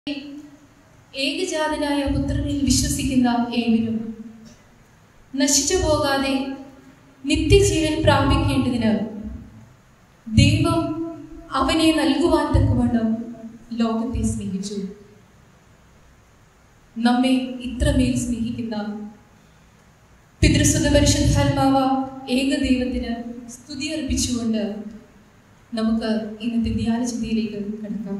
ഏകജാതനായ പുത്രനിൽ വിശ്വസിക്കുന്ന ഏവരും നശിച്ചു പോകാതെ നിത്യജീവൻ പ്രാപിക്കേണ്ടതിന് ദൈവം അവനെ നൽകുവാൻ തക്കവണ്ണം ലോകത്തെ സ്നേഹിച്ചു നമ്മെ ഇത്രമേൽ സ്നേഹിക്കുന്ന പിതൃസുത പരിശുദ്ധാത്മാവ ഏകദൈവത്തിന് സ്തുതി അർപ്പിച്ചുകൊണ്ട് നമുക്ക് ഇന്നത്തെ ധ്യാനചിന്തയിലേക്ക് കടക്കാം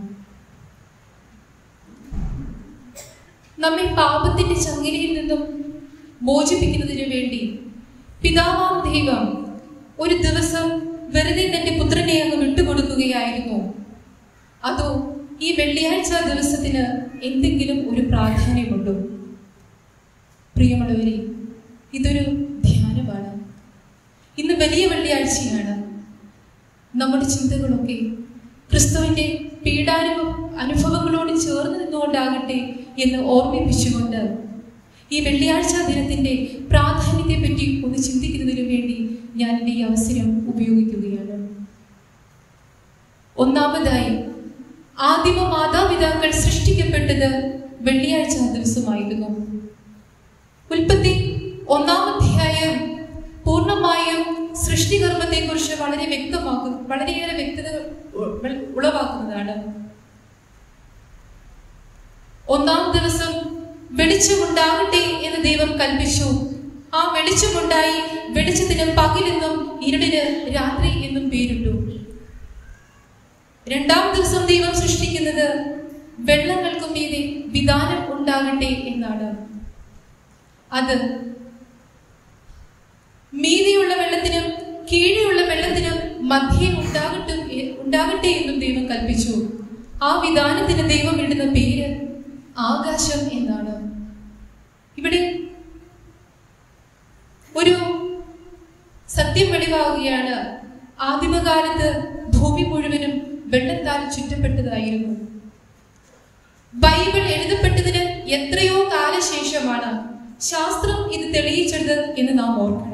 നമ്മെ പാപത്തിന്റെ ചങ്ങലയിൽ നിന്നും മോചിപ്പിക്കുന്നതിന് വേണ്ടി പിതാവാം ദൈവം ഒരു ദിവസം വെറുതെ തന്റെ പുത്രനെ അങ്ങ് വിട്ടുകൊടുക്കുകയായിരുന്നു അതോ ഈ വെള്ളിയാഴ്ച ദിവസത്തിന് എന്തെങ്കിലും ഒരു പ്രാധാന്യമുണ്ടോ പ്രിയമുള്ളവരെ ഇതൊരു ധ്യാനമാണ് ഇന്ന് വലിയ വെള്ളിയാഴ്ചയാണ് നമ്മുടെ ചിന്തകളൊക്കെ ക്രിസ്തുവിന്റെ പീഡാനുഭവ അനുഭവങ്ങളോട് ചേർന്ന് നിന്നുകൊണ്ടാകട്ടെ എന്ന് ഓർമ്മിപ്പിച്ചുകൊണ്ട് ഈ വെള്ളിയാഴ്ച ദിനത്തിന്റെ പ്രാധാന്യത്തെ പറ്റി ഒന്ന് ചിന്തിക്കുന്നതിനു വേണ്ടി ഞാൻ എൻ്റെ ഈ അവസരം ഉപയോഗിക്കുകയാണ് ഒന്നാമതായി ആദിമ മാതാപിതാക്കൾ സൃഷ്ടിക്കപ്പെട്ടത് വെള്ളിയാഴ്ച ദിവസമായിരുന്നു ഉൽപ്പത്തി ഒന്നാം അധ്യായം പൂർണ്ണമായും സൃഷ്ടികർമ്മത്തെക്കുറിച്ച് വളരെ വ്യക്തമാക്കും വളരെയേറെ വ്യക്തത ഉ- ഉളവാക്കുന്നതാണ് ഒന്നാം ദിവസം വെളിച്ചമുണ്ടാകട്ടെ എന്ന് ദൈവം കൽപ്പിച്ചു ആ വെളിച്ചമുണ്ടായി വെളിച്ചത്തിന് പകലെന്നും ഇരുടിന് രാത്രി എന്നും പേരിട്ടു രണ്ടാം ദിവസം ദൈവം സൃഷ്ടിക്കുന്നത് വെള്ളങ്ങൾക്കും മീതെ വിധാനം ഉണ്ടാകട്ടെ എന്നാണ് അത് മീതിയുള്ള വെള്ളത്തിനും കീഴെയുള്ള വെള്ളത്തിനും മധ്യേ ഉണ്ടാകട്ടെ ഉണ്ടാകട്ടെ എന്നും ദൈവം കൽപ്പിച്ചു ആ വിധാനത്തിന് ദൈവം ഇടുന്ന പേര് ആകാശം എന്നാണ് ഇവിടെ ഒരു സത്യം വെളിവാകുകയാണ് ആദിമകാലത്ത് ഭൂമി മുഴുവനും വെള്ളത്താൽ ചുറ്റപ്പെട്ടതായിരുന്നു ബൈബിൾ എഴുതപ്പെട്ടതിന് എത്രയോ കാലശേഷമാണ് ശാസ്ത്രം ഇത് തെളിയിച്ചത് എന്ന് നാം ഓർക്കണം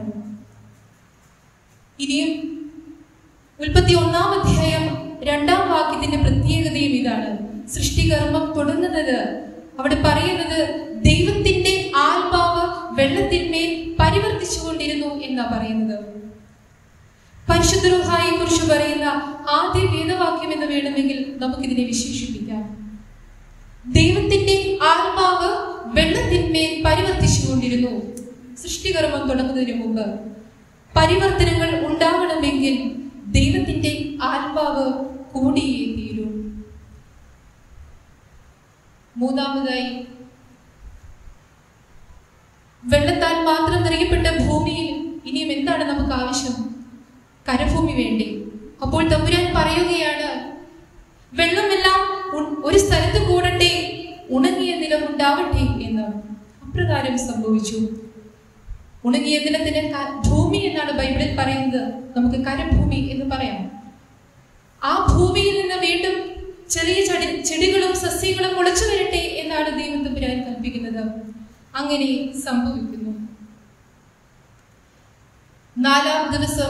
ഇനിയും ഉൽപ്പത്തി ഒന്നാം അധ്യായം രണ്ടാം വാക്യത്തിന്റെ പ്രത്യേകതയും ഇതാണ് സൃഷ്ടികർമ്മം തുടങ്ങുന്നത് അവിടെ പറയുന്നത് ദൈവത്തിന്റെ ആത്മാവ് വെള്ളത്തിന്മേൽ പരിവർത്തിച്ചുകൊണ്ടിരുന്നു എന്നാ പറയുന്നത് പരിശുദ്ധ റുഹായെ കുറിച്ച് പറയുന്ന ആദ്യ വേദവാക്യം എന്ന് വേണമെങ്കിൽ നമുക്കിതിനെ വിശേഷിപ്പിക്കാം ദൈവത്തിന്റെ ആത്മാവ് വെള്ളത്തിന്മേൽ പരിവർത്തിച്ചുകൊണ്ടിരുന്നു സൃഷ്ടികർമ്മം തുടങ്ങുന്നതിന് മുമ്പ് പരിവർത്തനങ്ങൾ ഉണ്ടാകണമെങ്കിൽ ദൈവത്തിന്റെ ആത്മാവ് കൂടിയേ തീരൂ മൂന്നാമതായി വെള്ളത്താൽ മാത്രം നിറയപ്പെട്ട ഭൂമിയിൽ ഇനിയും എന്താണ് നമുക്ക് ആവശ്യം കരഭൂമി വേണ്ടി അപ്പോൾ തമ്പുരാൻ പറയുകയാണ് വെള്ളമെല്ലാം ഉ- ഒരു സ്ഥലത്ത് കൂടട്ടെ ഉണങ്ങിയ നിലം ഉണ്ടാവട്ടെ എന്ന് അപ്രകാരം സംഭവിച്ചു ഉണങ്ങിയ നിലത്തിന് ക- ഭൂമി എന്നാണ് ബൈബിളിൽ പറയുന്നത് നമുക്ക് കരഭൂമി എന്ന് പറയാം ആ ഭൂമിയിൽ നിന്ന് വീണ്ടും ചെറിയ ചെടി ചെടികളും സസ്യങ്ങളും മുളച്ചു വരട്ടെ എന്നാണ് ദൈവം തമ്പുരാൻ കൽപ്പിക്കുന്നത് അങ്ങനെ സംഭവിക്കുന്നു നാലാം ദിവസം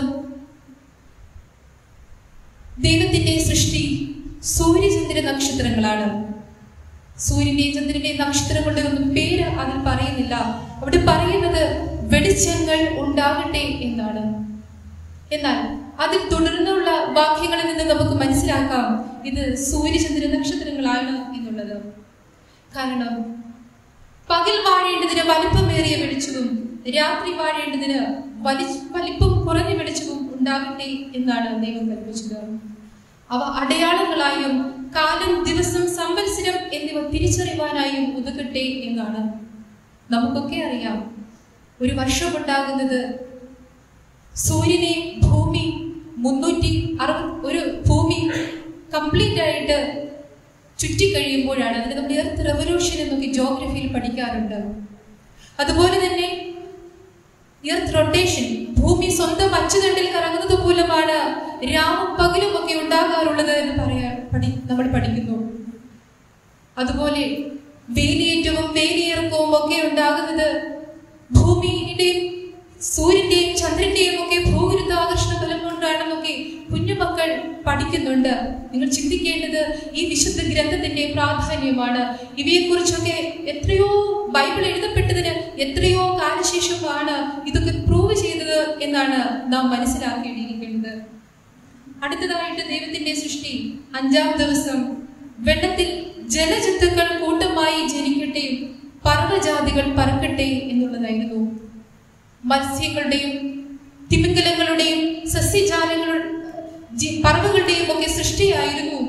ദൈവത്തിന്റെ സൃഷ്ടി സൂര്യചന്ദ്ര നക്ഷത്രങ്ങളാണ് സൂര്യന്റെയും ചന്ദ്രന്റെയും നക്ഷത്രങ്ങളുടെ ഒന്നും പേര് അതിൽ പറയുന്നില്ല അവിടെ പറയുന്നത് വെളിച്ചങ്ങൾ ഉണ്ടാകട്ടെ എന്നാണ് എന്നാൽ അതിൽ തുടർന്നുള്ള വാക്യങ്ങളിൽ നിന്ന് നമുക്ക് മനസ്സിലാക്കാം ഇത് സൂര്യചന്ദ്ര നക്ഷത്രങ്ങളാണ് എന്നുള്ളത് കാരണം പകൽ വാഴേണ്ടതിന് വലിപ്പമേറിയ വെളിച്ചവും രാത്രി വാഴേണ്ടതിന് വലി വലിപ്പം കുറഞ്ഞ വെളിച്ചവും ഉണ്ടാകട്ടെ എന്നാണ് ദൈവം കൽപ്പിച്ചത് അവ അടയാളങ്ങളായും കാലം ദിവസം സംവത്സരം എന്നിവ തിരിച്ചറിയുവാനായും ഉതകട്ടെ എന്നാണ് നമുക്കൊക്കെ അറിയാം ഒരു വർഷം ഉണ്ടാകുന്നത് സൂര്യനെ ഭൂമി മുന്നൂറ്റി അറുപത് ഒരു ഭൂമി കംപ്ലീറ്റ് ആയിട്ട് ചുറ്റിക്കഴിയുമ്പോഴാണ് അതിന് നമ്മൾ എർത്ത് റെവല്യൂഷൻ എന്നൊക്കെ ജോഗ്രഫിയിൽ പഠിക്കാറുണ്ട് അതുപോലെ തന്നെ എർത്ത് റൊട്ടേഷൻ ഭൂമി സ്വന്തം അച്ചുതണ്ടിൽ കറങ്ങുന്നത് മൂലമാണ് രാവും പകലും ഒക്കെ ഉണ്ടാകാറുള്ളത് എന്ന് പറയാൻ പഠി നമ്മൾ പഠിക്കുന്നു അതുപോലെ വേലിയേറ്റവും വേലിയിറക്കവും ഒക്കെ ഉണ്ടാകുന്നത് ഭൂമിയുടെയും സൂര്യന്റെയും ചന്ദ്രന്റെയും ഒക്കെ ഭൂവിരുദ്ധാകർഷണ ബലം കൊണ്ടാണെന്നൊക്കെ കുഞ്ഞുമക്കൾ പഠിക്കുന്നുണ്ട് നിങ്ങൾ ചിന്തിക്കേണ്ടത് ഈ വിശുദ്ധ ഗ്രന്ഥത്തിന്റെ പ്രാധാന്യമാണ് ഇവയെക്കുറിച്ചൊക്കെ എത്രയോ ബൈബിൾ എഴുതപ്പെട്ടതിന് എത്രയോ കാലശേഷമാണ് ഇതൊക്കെ പ്രൂവ് ചെയ്തത് എന്നാണ് നാം മനസ്സിലാക്കേണ്ടിയിരിക്കുന്നത് അടുത്തതായിട്ട് ദൈവത്തിന്റെ സൃഷ്ടി അഞ്ചാം ദിവസം വെള്ളത്തിൽ ജലജന്തുക്കൾ കൂട്ടമായി ജനിക്കട്ടെ പർവ്വജാതികൾ പറക്കട്ടെ എന്നുള്ളതായിരുന്നു മത്സ്യങ്ങളുടെയും തിമിംഗലങ്ങളുടെയും സസ്യജാലങ്ങളുടെ ജി- പറവകളുടെയും ഒക്കെ സൃഷ്ടിയായിരുന്നു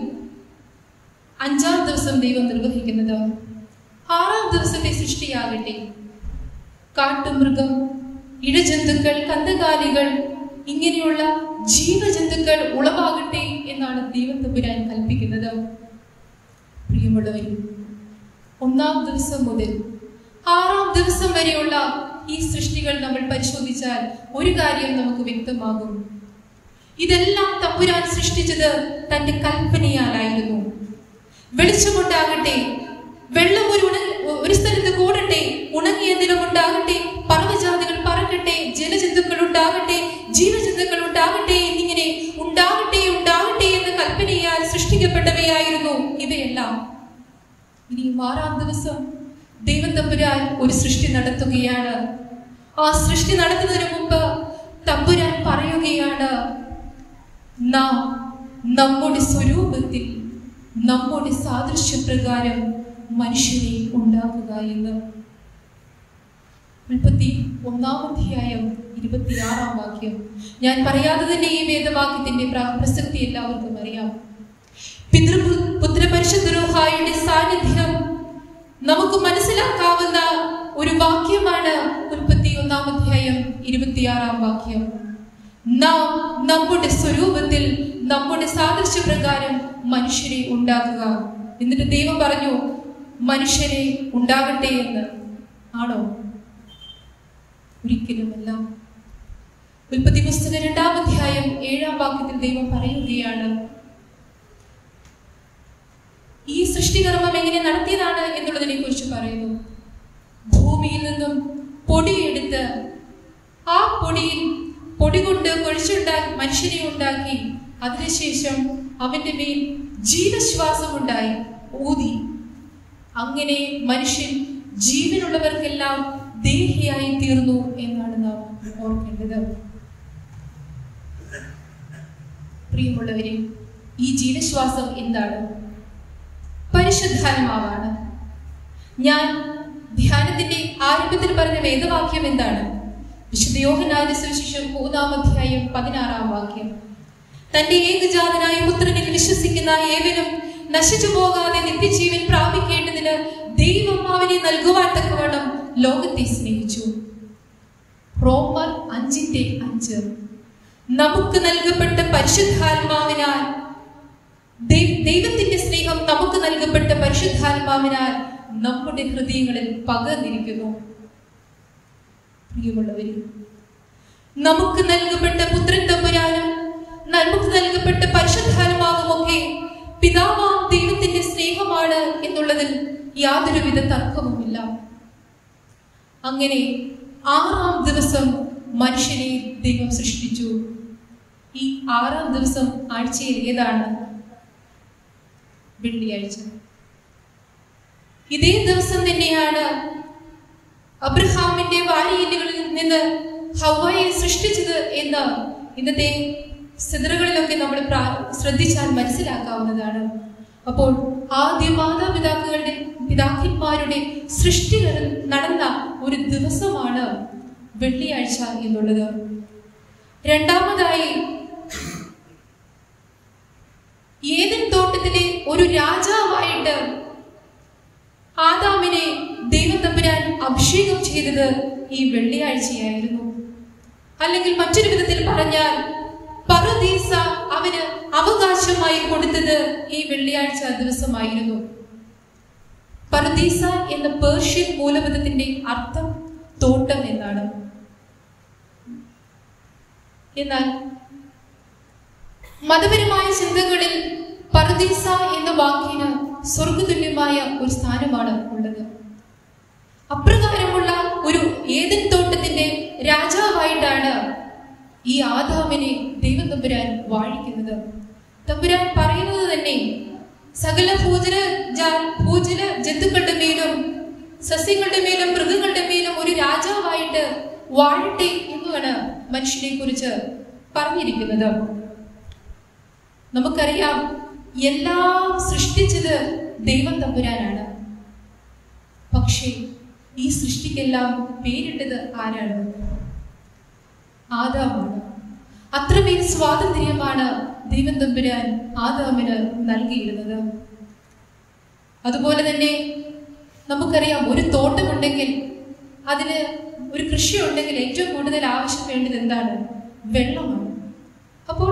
അഞ്ചാം ദിവസം ദൈവം നിർവഹിക്കുന്നത് ആറാം ദിവസത്തെ സൃഷ്ടിയാകട്ടെ കാട്ടുമൃഗം ഇഴജന്തുക്കൾ കന്നുകാലികൾ ഇങ്ങനെയുള്ള ജീവജന്തുക്കൾ ഉളവാകട്ടെ എന്നാണ് ദൈവം തമ്പുരാൻ കൽപ്പിക്കുന്നത് പ്രിയമുള്ളവരും ഒന്നാം ദിവസം മുതൽ ആറാം ദിവസം വരെയുള്ള ഈ സൃഷ്ടികൾ നമ്മൾ പരിശോധിച്ചാൽ ഒരു കാര്യം നമുക്ക് വ്യക്തമാകും ഇതെല്ലാം തമ്പുരാൻ സൃഷ്ടിച്ചത് തന്റെ കൽപ്പനയാലായിരുന്നു വെളിച്ചമുണ്ടാകട്ടെ വെള്ളം ഒരു ഉണ ഒരു സ്ഥലത്ത് കൂടട്ടെ ഉണങ്ങിയ നിലമുണ്ടാകട്ടെ പർവ്വജാതികൾ പറക്കട്ടെ ജലജന്തുക്കൾ ഉണ്ടാകട്ടെ ജീവജന്തുക്കൾ ഉണ്ടാകട്ടെ എന്നിങ്ങനെ ഉണ്ടാകട്ടെ ഉണ്ടാകട്ടെ എന്ന കൽപ്പനയാൽ സൃഷ്ടിക്കപ്പെട്ടവയായിരുന്നു ഇവയെല്ലാം ഇനി ആറാം ദിവസം ദൈവം തമ്പുരാൻ ഒരു സൃഷ്ടി നടത്തുകയാണ് ആ സൃഷ്ടി നടത്തുന്നതിന് മുമ്പ് തമ്പുരാൻ പറയുകയാണ് നാം നമ്മുടെ സ്വരൂപത്തിൽ നമ്മുടെ സാദൃശ്യപ്രകാരം മനുഷ്യനെ ഉണ്ടാക്കുക എന്ന് ഉൽപ്പത്തി ഒന്നാം അധ്യായം ഇരുപത്തിയാറാം വാക്യം ഞാൻ പറയാതെ തന്നെ ഈ വേദവാക്യത്തിന്റെ പ്ര- പ്രസക്തി എല്ലാവർക്കും അറിയാം പിതൃപുത്ര പരിശുദ്ധരൂഹായുടെ സാന്നിധ്യം നമുക്ക് മനസ്സിലാക്കാവുന്ന ഒരു വാക്യമാണ് ഉൽപ്പത്തി ഒന്നാം അധ്യായം ഇരുപത്തിയാറാം വാക്യം നാം നമ്മുടെ സ്വരൂപത്തിൽ നമ്മുടെ സാദൃശ്യപ്രകാരം മനുഷ്യരെ ഉണ്ടാക്കുക എന്നിട്ട് ദൈവം പറഞ്ഞു മനുഷ്യരെ ഉണ്ടാകട്ടെ എന്ന് ആണോ ഒരിക്കലുമല്ല ഉൽപ്പത്തി പുസ്തക രണ്ടാം അധ്യായം ഏഴാം വാക്യത്തിൽ ദൈവം പറയുകയാണ് ഈ സൃഷ്ടികർമ്മം എങ്ങനെ നടത്തിയതാണ് എന്നുള്ളതിനെ കുറിച്ച് പറയുന്നു ഭൂമിയിൽ നിന്നും പൊടിയെടുത്ത് ആ പൊടിയിൽ പൊടി കൊണ്ട് കുഴിച്ചുണ്ടാക്കി മനുഷ്യനെ ഉണ്ടാക്കി അതിനുശേഷം അവന്റെ മേൽ ജീവശ്വാസം ഉണ്ടായി ഊതി അങ്ങനെ മനുഷ്യൻ ജീവനുള്ളവർക്കെല്ലാം ദേഹിയായി തീർന്നു എന്നാണ് നാം ഓർക്കേണ്ടത് പ്രിയമുള്ളവരെ ഈ ജീവശ്വാസം എന്താണ് പരിശുദ്ധാത്മാവാണ് ഞാൻ ധ്യാനത്തിന്റെ ആരംഭത്തിൽ പറഞ്ഞ വേദവാക്യം എന്താണ് വിശുദ്ധ യോഹനാന്റെ സുവിശേഷം മൂന്നാം അധ്യായം പതിനാറാം വാക്യം തന്റെ ഏകജാതനായ പുത്രനിൽ വിശ്വസിക്കുന്ന ഏവനും നശിച്ചു പോകാതെ നിത്യജീവൻ പ്രാപിക്കേണ്ടതിന് ദൈവം അവനെ നൽകുവാൻ തക്കവണ്ണം ലോകത്തെ സ്നേഹിച്ചു റോമർ അഞ്ചിന്റെ അഞ്ച് നമുക്ക് നൽകപ്പെട്ട പരിശുദ്ധാത്മാവിനാൽ ദൈ- ദൈവത്തിന്റെ സ്നേഹം നമുക്ക് നൽകപ്പെട്ട പരിശുദ്ധാത്മാവിനാൽ നമ്മുടെ ഹൃദയങ്ങളിൽ പകർന്നിരിക്കുന്നു പ്രിയമുള്ളവരെ നമുക്ക് നൽകപ്പെട്ട പുത്രൻ തമ്പുരാനും നമുക്ക് നൽകപ്പെട്ട പരിശുദ്ധാത്മാവും ഒക്കെ പിതാവാം ദൈവത്തിന്റെ സ്നേഹമാണ് എന്നുള്ളതിൽ യാതൊരുവിധ തർക്കവുമില്ല അങ്ങനെ ആറാം ദിവസം മനുഷ്യനെ ദൈവം സൃഷ്ടിച്ചു ഈ ആറാം ദിവസം ആഴ്ചയിൽ ഏതാണ് വെള്ളിയാഴ്ച ഇതേ ദിവസം തന്നെയാണ് അബ്രഹാമിന്റെ വാരിയല്ലുകളിൽ നിന്ന് ഹവയെ സൃഷ്ടിച്ചത് എന്ന് ഇന്നത്തെ സിതറുകളിലൊക്കെ നമ്മൾ പ്രാ- ശ്രദ്ധിച്ചാൽ മനസ്സിലാക്കാവുന്നതാണ് അപ്പോൾ ആദ്യ മാതാപിതാക്കളുടെ പിതാക്കന്മാരുടെ സൃഷ്ടികൾ നടന്ന ഒരു ദിവസമാണ് വെള്ളിയാഴ്ച എന്നുള്ളത് രണ്ടാമതായി ഏതൻ തോട്ടത്തിലെ ഒരു രാജാവായിട്ട് ആദാമിനെ ദൈവത്തമ്പുരാൻ അഭിഷേകം ചെയ്തത് ഈ വെള്ളിയാഴ്ചയായിരുന്നു അല്ലെങ്കിൽ മറ്റൊരു വിധത്തിൽ പറഞ്ഞാൽ പറുദീസ അവന് അവകാശമായി കൊടുത്തത് ഈ വെള്ളിയാഴ്ച ദിവസമായിരുന്നു പറുദീസ എന്ന പേർഷ്യൻ മൂലപദത്തിന്റെ അർത്ഥം തോട്ടം എന്നാണ് എന്നാൽ മതപരമായ ചിന്തകളിൽ പറുദീസ എന്ന വാക്കിന് സ്വർഗതുല്യമായ ഒരു സ്ഥാനമാണ് ഉള്ളത് അപ്രകാരമുള്ള ഒരു ഏതൻ തോട്ടത്തിന്റെ രാജാവായിട്ടാണ് ഈ ആദാമിനെ ദൈവം തമ്പുരാൻ വാഴിക്കുന്നത് തമ്പുരാൻ പറയുന്നത് തന്നെ സകല ഭൂജന ജാ- ഭൂജന ജന്തുക്കളുടെ മേലും സസ്യങ്ങളുടെ മേലും മൃഗങ്ങളുടെ മേലും ഒരു രാജാവായിട്ട് വാഴട്ടെ എന്നുമാണ് മനുഷ്യനെ കുറിച്ച് പറഞ്ഞിരിക്കുന്നത് നമുക്കറിയാം എല്ലാം സൃഷ്ടിച്ചത് ദൈവം തമ്പുരാനാണ് പക്ഷേ ഈ സൃഷ്ടിക്കെല്ലാം പേരിട്ടത് ആരാണ് ആദാമാണ് അത്രമേൽ സ്വാതന്ത്ര്യമാണ് ദൈവം തമ്പുരാൻ ആദാമിന് നൽകിയിരുന്നത് അതുപോലെ തന്നെ നമുക്കറിയാം ഒരു തോട്ടമുണ്ടെങ്കിൽ അതിന് ഒരു കൃഷി ഉണ്ടെങ്കിൽ ഏറ്റവും കൂടുതൽ ആവശ്യം വേണ്ടത് എന്താണ് വെള്ളമാണ് അപ്പോൾ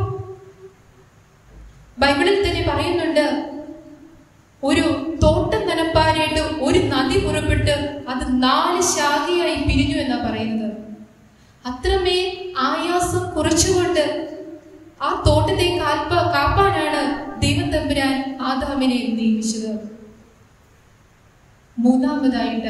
ബൈബിളിൽ തന്നെ പറയുന്നുണ്ട് ഒരു തോട്ടം നനപ്പാനായിട്ട് ഒരു നദി പുറപ്പെട്ട് അത് നാല് ശാഖയായി പിരിഞ്ഞു എന്നാ പറയുന്നത് അത്രമേൽ ആയാസം കുറച്ചുകൊണ്ട് ആ തോട്ടത്തെ കാൽപ്പ കാപ്പാനാണ് ദൈവം തമ്പുരാൻ ആദാമിനെ നിയമിച്ചത് മൂന്നാമതായിട്ട്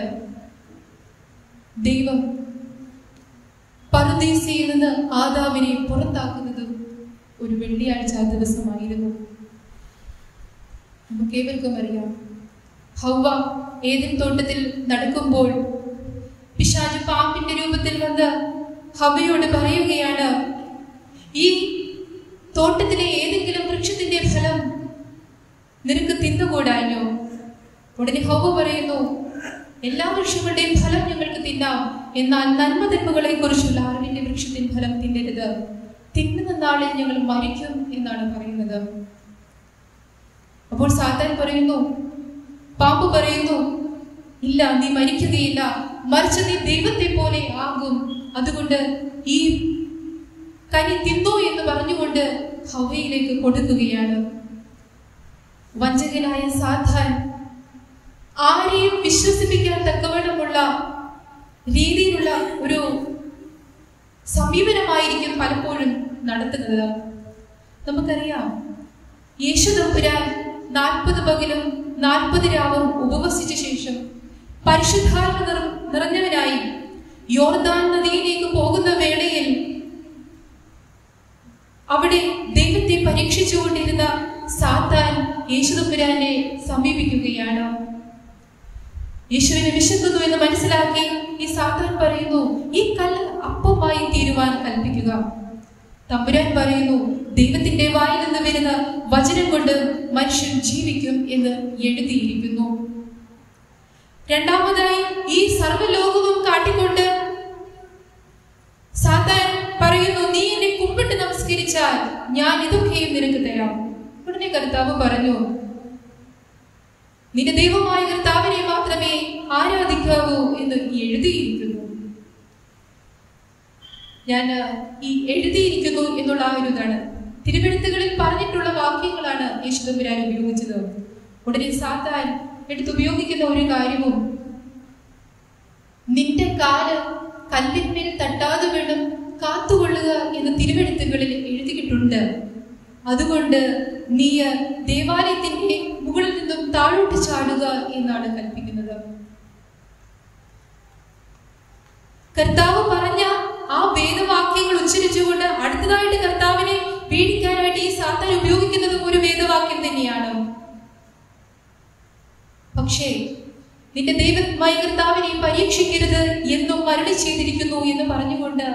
ദൈവം പറുദീസയിൽ നിന്ന് ആദാമിനെ പുറത്താക്കുന്നതും ഒരു വെള്ളിയാഴ്ച ദിവസമായിരുന്നു നമുക്ക് ഏവർക്കും അറിയാം ഹൗവ ഏതിൻ തോട്ടത്തിൽ നടക്കുമ്പോൾ പിശാജ് പാമ്പിന്റെ രൂപത്തിൽ വന്ന് ഹവയോട് പറയുകയാണ് ഈ തോട്ടത്തിലെ ഏതെങ്കിലും വൃക്ഷത്തിന്റെ ഫലം നിനക്ക് തിന്നുകൂടാഞ്ഞോ ഉടനെ ഹൗവ പറയുന്നു എല്ലാ വൃക്ഷങ്ങളുടെയും ഫലം ഞങ്ങൾക്ക് തിന്നാം എന്നാൽ നന്മ തിന്മകളെ കുറിച്ചുള്ള അറിവിന്റെ വൃക്ഷത്തിന്റെ ഫലം തിന്നരുത് തിന്നുന്ന നാളിൽ ഞങ്ങൾ മരിക്കും എന്നാണ് പറയുന്നത് അപ്പോൾ സാത്താൻ പറയുന്നു പാമ്പ് പറയുന്നു ഇല്ല നീ മരിക്കുകയില്ല മറിച്ച് നീ ദൈവത്തെ പോലെ ആകും അതുകൊണ്ട് ഈ കനി തിന്നോ എന്ന് പറഞ്ഞുകൊണ്ട് ഹവയിലേക്ക് കൊടുക്കുകയാണ് വഞ്ചകനായ സാത്താൻ ആരെയും വിശ്വസിപ്പിക്കാൻ തക്കവണ്ണമുള്ള രീതിയിലുള്ള ഒരു സമീപനമായിരിക്കും പലപ്പോഴും നടത്തുന്നത് നമുക്കറിയാം യേശു തമ്പുരാൻ നാൽപ്പത് പകലും നാൽപ്പത് രാവും ഉപവസിച്ച ശേഷം പരിശുദ്ധാത്മ നിറ- നിറഞ്ഞവനായി യോർദാൻ നദിയിലേക്ക് പോകുന്ന വേളയിൽ അവിടെ ദൈവത്തെ പരീക്ഷിച്ചുകൊണ്ടിരുന്ന സാത്താൻ യേശുദമ്പുരാനെ സമീപിക്കുകയാണ് യേശുവിനെ വിശക്കുന്നു എന്ന് മനസ്സിലാക്കി ഈ സാത്താൻ പറയുന്നു ഈ കല്ല് അപ്പമായി തീരുവാൻ കൽപ്പിക്കുക തമ്പുരാൻ പറയുന്നു ദൈവത്തിന്റെ വായിൽ നിന്ന് വരുന്ന വചനം കൊണ്ട് മനുഷ്യൻ ജീവിക്കും എന്ന് എഴുതിയിരിക്കുന്നു രണ്ടാമതായി ഈ സർവ്വലോകവും കാട്ടിക്കൊണ്ട് സാത്താൻ പറയുന്നു നീ എന്നെ കുമ്പിട്ട് നമസ്കരിച്ചാൽ ഞാൻ ഇതൊക്കെയും നിനക്ക് തരാം ഉടനെ കർത്താവ് പറഞ്ഞു നിന്റെ ദൈവമായ കർത്താവിനെ മാത്രമേ ആരാധിക്കാവൂ എന്ന് എഴുതിയിരിക്കുന്നു ഞാൻ ഈ എഴുതിയിരിക്കുന്നു എന്നുള്ള ആ ഒരു ഇതാണ് തിരുവെഴുത്തുകളിൽ പറഞ്ഞിട്ടുള്ള വാക്യങ്ങളാണ് യേശുദമ്പുരാൻ ഉപയോഗിച്ചത് ഉടനെ സാത്താൻ എടുത്തുപയോഗിക്കുന്ന ഒരു കാര്യവും നിന്റെ കാല് കല്ലിന്മേൽ തട്ടാതെ വേണം കാത്തുകൊള്ളുക എന്ന് തിരുവെഴുത്തുകളിൽ എഴുതിയിട്ടുണ്ട് അതുകൊണ്ട് നീ ദേവാലയത്തിന്റെ മുകളിൽ നിന്നും താഴോട്ട് ചാടുക എന്നാണ് കൽപ്പിക്കുന്നത് കർത്താവ് പറഞ്ഞ ആ വേദവാക്യങ്ങൾ ഉച്ചരിച്ചുകൊണ്ട് അടുത്തതായിട്ട് കർത്താവിനെ പീഡിക്കാനായിട്ട് ഈ സാത്താൻ ഉപയോഗിക്കുന്നതും ഒരു വേദവാക്യം തന്നെയാണ് പക്ഷേ നിന്റെ ദൈവമായ കർത്താവിനെ പരീക്ഷിക്കരുത് എന്നും മരടി ചെയ്തിരിക്കുന്നു എന്ന് പറഞ്ഞുകൊണ്ട്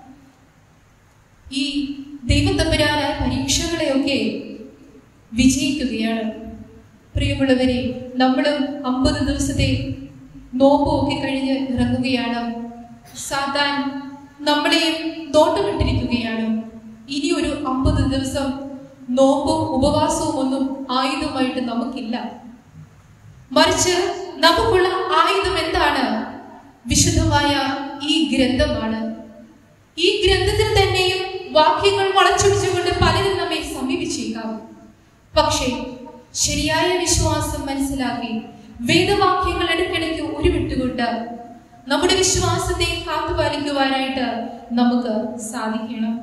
ഈ ദൈവത്തമ്പരാനായ പരീക്ഷകളെയൊക്കെ വിജയിക്കുകയാണ് പ്രിയമുള്ളവരെ നമ്മളും അമ്പത് ദിവസത്തെ നോമ്പും ഒക്കെ കഴിഞ്ഞ് ഇറങ്ങുകയാണ് സാത്താൻ നമ്മളെയും നോട്ടമിട്ടിരിക്കുകയാണ് ഇനി ഒരു അമ്പത് ദിവസം നോമ്പും ഉപവാസവും ഒന്നും ആയുധമായിട്ട് നമുക്കില്ല മറിച്ച് നമുക്കുള്ള ആയുധം എന്താണ് വിശുദ്ധമായ ഈ ഗ്രന്ഥമാണ് ഈ ഗ്രന്ഥത്തിൽ തന്നെയും വാക്യങ്ങൾ വളച്ചൊടിച്ചുകൊണ്ട് പലരും നമ്മെ സമീപിച്ചേക്കാം പക്ഷേ ശരിയായ വിശ്വാസം മനസ്സിലാക്കി വേദവാക്യങ്ങൾ ഇടയ്ക്കിടയ്ക്ക് ഉരുവിട്ടുകൊണ്ട് നമ്മുടെ വിശ്വാസത്തെ കാത്തുപാലിക്കുവാനായിട്ട് നമുക്ക് സാധിക്കണം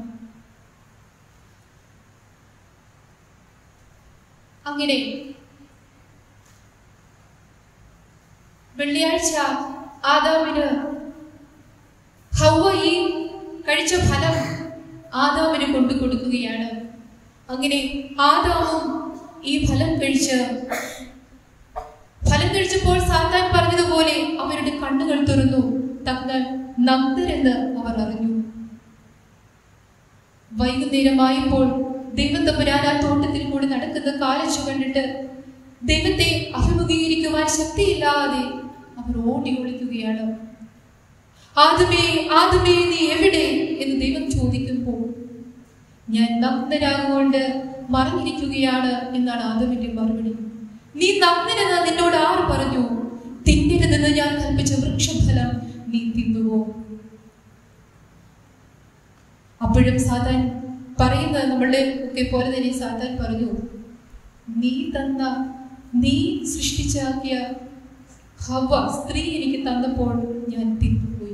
അങ്ങനെ വെള്ളിയാഴ്ച ആദാമിന് ഹൗവ ഈ കഴിച്ച ഫലം ആദാമിന് കൊണ്ടു കൊടുക്കുകയാണ് അങ്ങനെ ആദാമും ഈ ഫലം കഴിച്ച് ഫലം കഴിച്ചപ്പോൾ സാത്താൻ പറഞ്ഞതുപോലെ അവരുടെ കണ്ണുകൾ തുറന്നു തങ്ങൾ നഗ്നരെന്ന് അവർ അറിഞ്ഞു വൈകുന്നേരമായപ്പോൾ ദൈവം തമ്പുരാൻ ആ തോട്ടത്തിൽ കൂടി നടക്കുന്ന കാലച്ചു കണ്ടിട്ട് ദൈവത്തെ അഭിമുഖീകരിക്കുവാൻ ശക്തിയില്ലാതെ അവർ ഓടി ഒളിക്കുകയാണ് ആദമേ ആദമേ നീ എവിടെ എന്ന് ദൈവം ചോദിക്കുമ്പോൾ ഞാൻ നഗ്നരാകൊണ്ട് മറഞ്ഞിരിക്കുകയാണ് എന്നാണ് ആദമിന്റെ മറുപടി നീ നഗ്നനെന്ന് നിന്നോട് ആര് പറഞ്ഞു തിന്നരുതെന്ന് ഞാൻ കൽപ്പിച്ച വൃക്ഷഫലം നീ തിന്നുവോ അപ്പോഴും സാത്താൻ പറയുന്നത് നമ്മളുടെ ഒക്കെ പോലെ തന്നെ സാത്താൻ പറഞ്ഞു നീ തന്ന നീ സൃഷ്ടിച്ചാക്കിയ ഹവ സ്ത്രീ എനിക്ക് തന്നപ്പോൾ ഞാൻ തിന്നുപോയി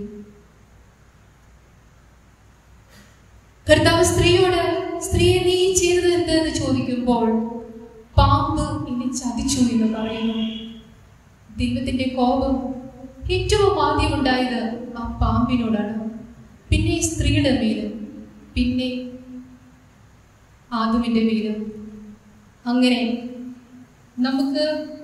കർത്താവ് സ്ത്രീയോട് സ്ത്രീയെ നീ ചെയ്തത് എന്ത് എന്ന് ചോദിക്കുമ്പോൾ പാമ്പ് എന്നെ ചതിച്ചു എന്ന് പറയുന്നു ദൈവത്തിന്റെ കോപം ഏറ്റവും ആദ്യം ഉണ്ടായത് ആ പാമ്പിനോടാണ് പിന്നെ ഈ സ്ത്രീയുടെ മേല് പിന്നെ ആദുവിന്റെ മേല് അങ്ങനെ നമുക്ക്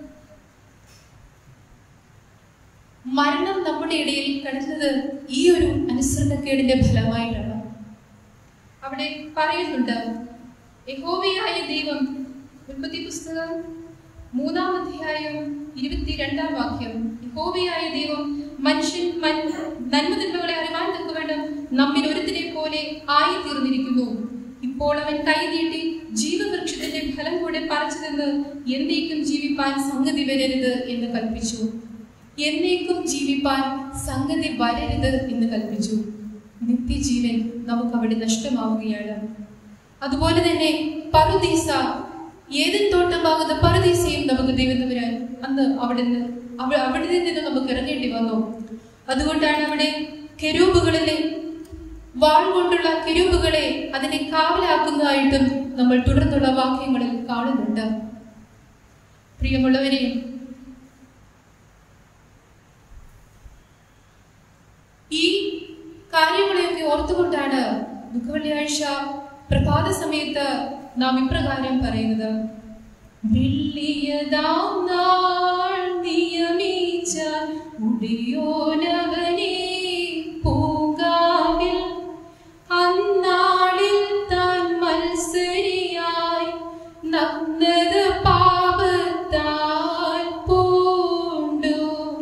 മരണം നമ്മുടെ ഇടയിൽ കിടന്നത് ഈ ഒരു അനുസരണക്കേടിന്റെ ഫലമായിട്ടാണ് അവിടെ പറയുന്നുണ്ട് യഹോവയായ ദൈവം ഉൽപ്പത്തി പുസ്തകം മൂന്നാം അധ്യായം ഇരുപത്തിരണ്ടാം വാക്യം യഹോവയായ ദൈവം മനുഷ്യൻ മൻ- നന്മതിന്മകളെ അറിവാൻ തക്കവേണ്ട നമ്മിൽ ഒരുത്തിനെ പോലെ ആയി തീർന്നിരിക്കുന്നു ഇപ്പോൾ അവൻ കൈ നീട്ടി ജീവവൃക്ഷത്തിന്റെ ഫലം കൂടെ പറിച്ചതെന്ന് എന്നേക്കും ജീവിപ്പാൻ സംഗതി വരരുത് എന്ന് കൽപ്പിച്ചു എന്നേക്കും ജീവിപ്പാൻ സംഗതി വരരുത് എന്ന് കൽപ്പിച്ചു നിത്യജീവൻ നമുക്ക് അവിടെ നഷ്ടമാവുകയാണ് അതുപോലെ തന്നെ പറുദീസ ഏതൻ തോട്ടമാകുന്ന പറുദീസയും നമുക്ക് ദൈവത്തിന് വരാൻ അന്ന് അവിടെ നിന്ന് അവ- അവിടെ നിന്ന് നമുക്ക് ഇറങ്ങേണ്ടി വന്നു അതുകൊണ്ടാണ് അവിടെ കെരൂബുകളിലെ വാൾ കൊണ്ടുള്ള കെരൂബുകളെ അതിനെ കാവലാക്കുന്നതായിട്ടും നമ്മൾ തുടർന്നുള്ള വാക്യങ്ങളിൽ കാണുന്നുണ്ട് പ്രിയമുള്ളവരെ ഈ കാര്യങ്ങളെയൊക്കെ ഓർത്തുകൊണ്ടാണ് ദുഃഖവെള്ളിയാഴ്ച പ്രഭാത സമയത്ത് നാം ഇപ്രകാരം പറയുന്നത് വെള്ളിയതാം നാൾ നിയമിച്ച ഉടിയോനവനെ പൂങ്കാവിൽ അന്നാളിൽ താൻ മത്സരിയായി നഗ്നത പാപത്താൽ പൂണ്ടു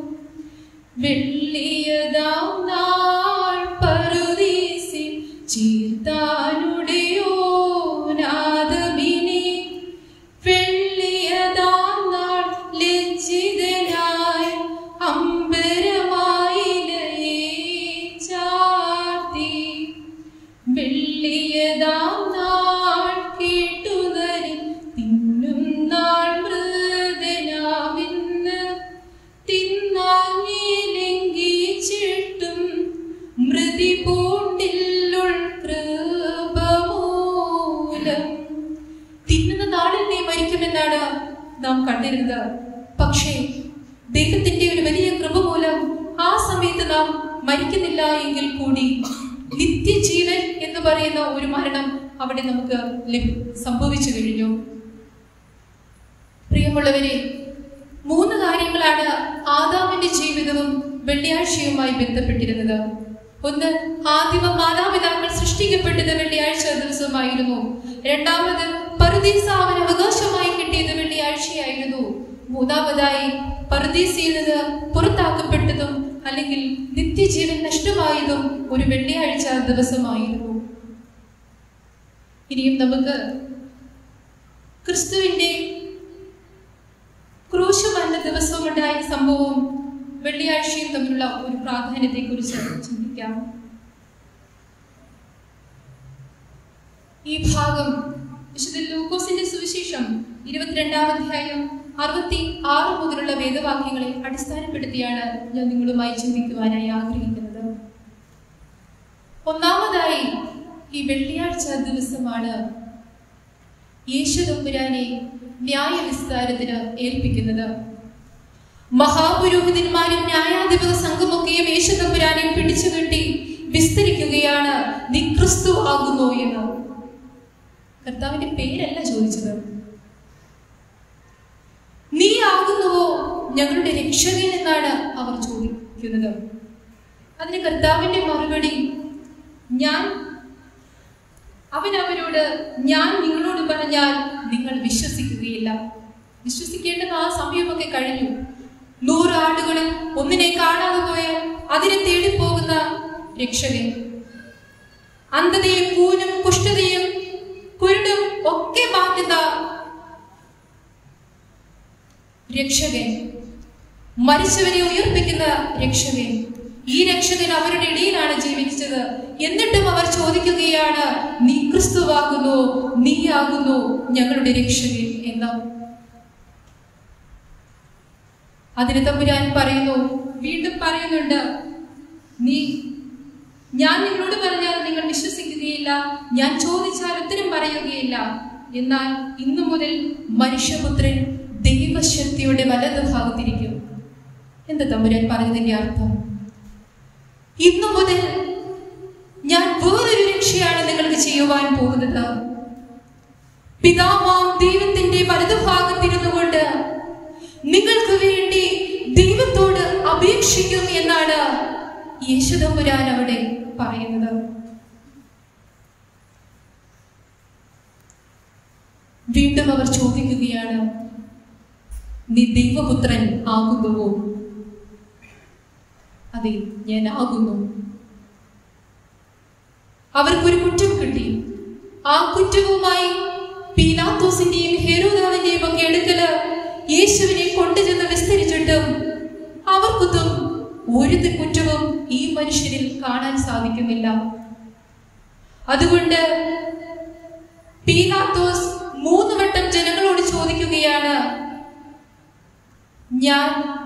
വെള്ളിയതാം നാൾ പറുദീസിൽ ചീർത്താനുടെയോനാദമിനെ വെള്ളിയതാം നാൾ ലജ്ജിതനായി അമ്പരമായിലയെ ചാർത്തി വെള്ളിയതാം നാൾ കേട്ടുതരും തിന്നും നാൾ മൃദനാവിന്ന് തിന്നാങ്ങി ലംഘിച്ചിട്ടും മൃതി പൂണ്ടില്ലുൾ കൃപമൂലം തിന്നുന്ന നാളിൽ നീ മരിക്കുമെന്നാണ് നാം കണ്ടിരുന്നത് പക്ഷേ ദൈവത്തിന്റെ ഒരു വലിയ കൃപ മൂലം ആ സമയത്ത് നാം മരിക്കുന്നില്ല എങ്കിൽ കൂടി നിത്യജീവൻ എന്ന് പറയുന്ന ഒരു മരണം അവിടെ നമുക്ക് ലഭി- സംഭവിച്ചു കഴിഞ്ഞു പ്രിയമുള്ളവരെ മൂന്ന് കാര്യങ്ങളാണ് ആദാമിന്റെ ജീവിതവും വെള്ളിയാഴ്ചയുമായി ബന്ധപ്പെട്ടിരുന്നത് ഒന്ന് ആദിമ മാതാപിതാക്കൾ സൃഷ്ടിക്കപ്പെട്ടത് വെള്ളിയാഴ്ച ദിവസമായിരുന്നു രണ്ടാമത് പറുദീസ അവൻ അവകാശമായി കിട്ടിയത് വെള്ളിയാഴ്ചയായിരുന്നു മൂന്നാമതായി പറുദീസയിൽ നിന്ന് പുറത്താക്കപ്പെട്ടതും അല്ലെങ്കിൽ നിത്യജീവൻ നഷ്ടമായതും ഒരു വെള്ളിയാഴ്ച ദിവസമായിരുന്നു ഇനിയും നമുക്ക് ക്രിസ്തുവിന്റെ ക്രൂശ് മരണ ദിവസവും ഉണ്ടായ സംഭവവും വെള്ളിയാഴ്ചയും തമ്മിലുള്ള ഒരു പ്രാധാന്യത്തെ കുറിച്ച് ചിന്തിക്കാം ഈ ഭാഗം വിശുദ്ധ ലൂക്കോസിന്റെ സുവിശേഷം ഇരുപത്തിരണ്ടാം അധ്യായം അറുപത്തി ആറ് മുതലുള്ള വേദവാക്യങ്ങളെ അടിസ്ഥാനപ്പെടുത്തിയാണ് ഞാൻ നിങ്ങളുമായി ചിന്തിക്കുവാനായി ആഗ്രഹിക്കുന്നത് ഒന്നാമതായി ഈ വെള്ളിയാഴ്ച ദിവസമാണ് യേശു തമ്പുരാനെ ന്യായവിസ്താരത്തിന് ഏൽപ്പിക്കുന്നത് മഹാപുരോഹിതന്മാരും ന്യായാധിപക സംഘമൊക്കെയും യേശു തമ്പുരാനെ പിടിച്ചുകെട്ടി വിസ്തരിക്കുകയാണ് നീ ക്രിസ്തു ആകുന്നു എന്ന് കർത്താവിന്റെ പേരല്ല ചോദിച്ചത് നീ ആകുന്നുവോ ഞങ്ങളുടെ രക്ഷകൻ എന്നാണ് അവർ ചോദിക്കുന്നത് അതിന് കർത്താവിന്റെ മറുപടി ഞാൻ അവൻ അവരോട് ഞാൻ നിങ്ങളോട് പറഞ്ഞാൽ നിങ്ങൾ വിശ്വസിക്കുകയില്ല വിശ്വസിക്കേണ്ടത് ആ സമയമൊക്കെ കഴിഞ്ഞു നൂറ് ആടുകളിൽ ഒന്നിനെ കാണാതെ പോയാൽ അതിനെ തേടിപ്പോകുന്ന രക്ഷകൻ അന്ധതയും കൂനും കുഷ്ഠതയും കുരുടും ഒക്കെ മാറ്റുന്ന രക്ഷകൻ മരിച്ചവരെ ഉയർപ്പിക്കുന്ന രക്ഷകൻ ഈ രക്ഷകൻ അവരുടെ ഇടയിലാണ് ജീവിച്ചത് എന്നിട്ടും അവർ ചോദിക്കുകയാണ് നീ ക്രിസ്തുവാകുന്നു നീയാകുന്നു ഞങ്ങളുടെ രക്ഷകൻ എന്ന് അതിന് തമ്പുരാൻ പറയുന്നു വീണ്ടും പറയുന്നുണ്ട് നീ ഞാൻ നിങ്ങളോട് പറഞ്ഞാൽ നിങ്ങൾ വിശ്വസിക്കുകയില്ല ഞാൻ ചോദിച്ചാൽ ഉത്തരം പറയുകയില്ല എന്നാൽ ഇന്നു മുതൽ മനുഷ്യപുത്രൻ ദൈവശക്തിയുടെ വലതു ഭാഗത്തിരിക്കും എന്താ തമ്പുരാൻ പറഞ്ഞതിന്റെ അർത്ഥം ഇന്നു മുതൽ ഞാൻ വേറൊരു രക്ഷയാണ് നിങ്ങൾക്ക് ചെയ്യുവാൻ പോകുന്നത് പിതാവാം ദൈവത്തിന്റെ വലതുഭാഗത്തിരുന്നു കൊണ്ട് നിങ്ങൾക്ക് വേണ്ടി ദൈവത്തോട് അപേക്ഷിക്കും എന്നാണ് യേശുദമ്പുരാൻ അവിടെ പറയുന്നത് വീണ്ടും അവർ ചോദിക്കുകയാണ് നീ ദൈവപുത്രൻ ആകുന്നുവോ അതെ ഞാൻ ആകുന്നു അവർക്കൊരു കുറ്റം കിട്ടി ആ കുറ്റവുമായി പീലാത്തോസിന്റെയും ഹെരോദാവിന്റെയും ഒക്കെ അടുക്കല് യേശുവിനെ കൊണ്ടുചെന്ന് വിസ്തരിച്ചിട്ടും അവർക്കൊന്നും ഒരു കുറ്റവും ഈ മനുഷ്യരിൽ കാണാൻ സാധിക്കുന്നില്ല അതുകൊണ്ട് പീലാത്തോസ് മൂന്ന് വട്ടം ജനങ്ങളോട് ചോദിക്കുകയാണ് ഞാൻ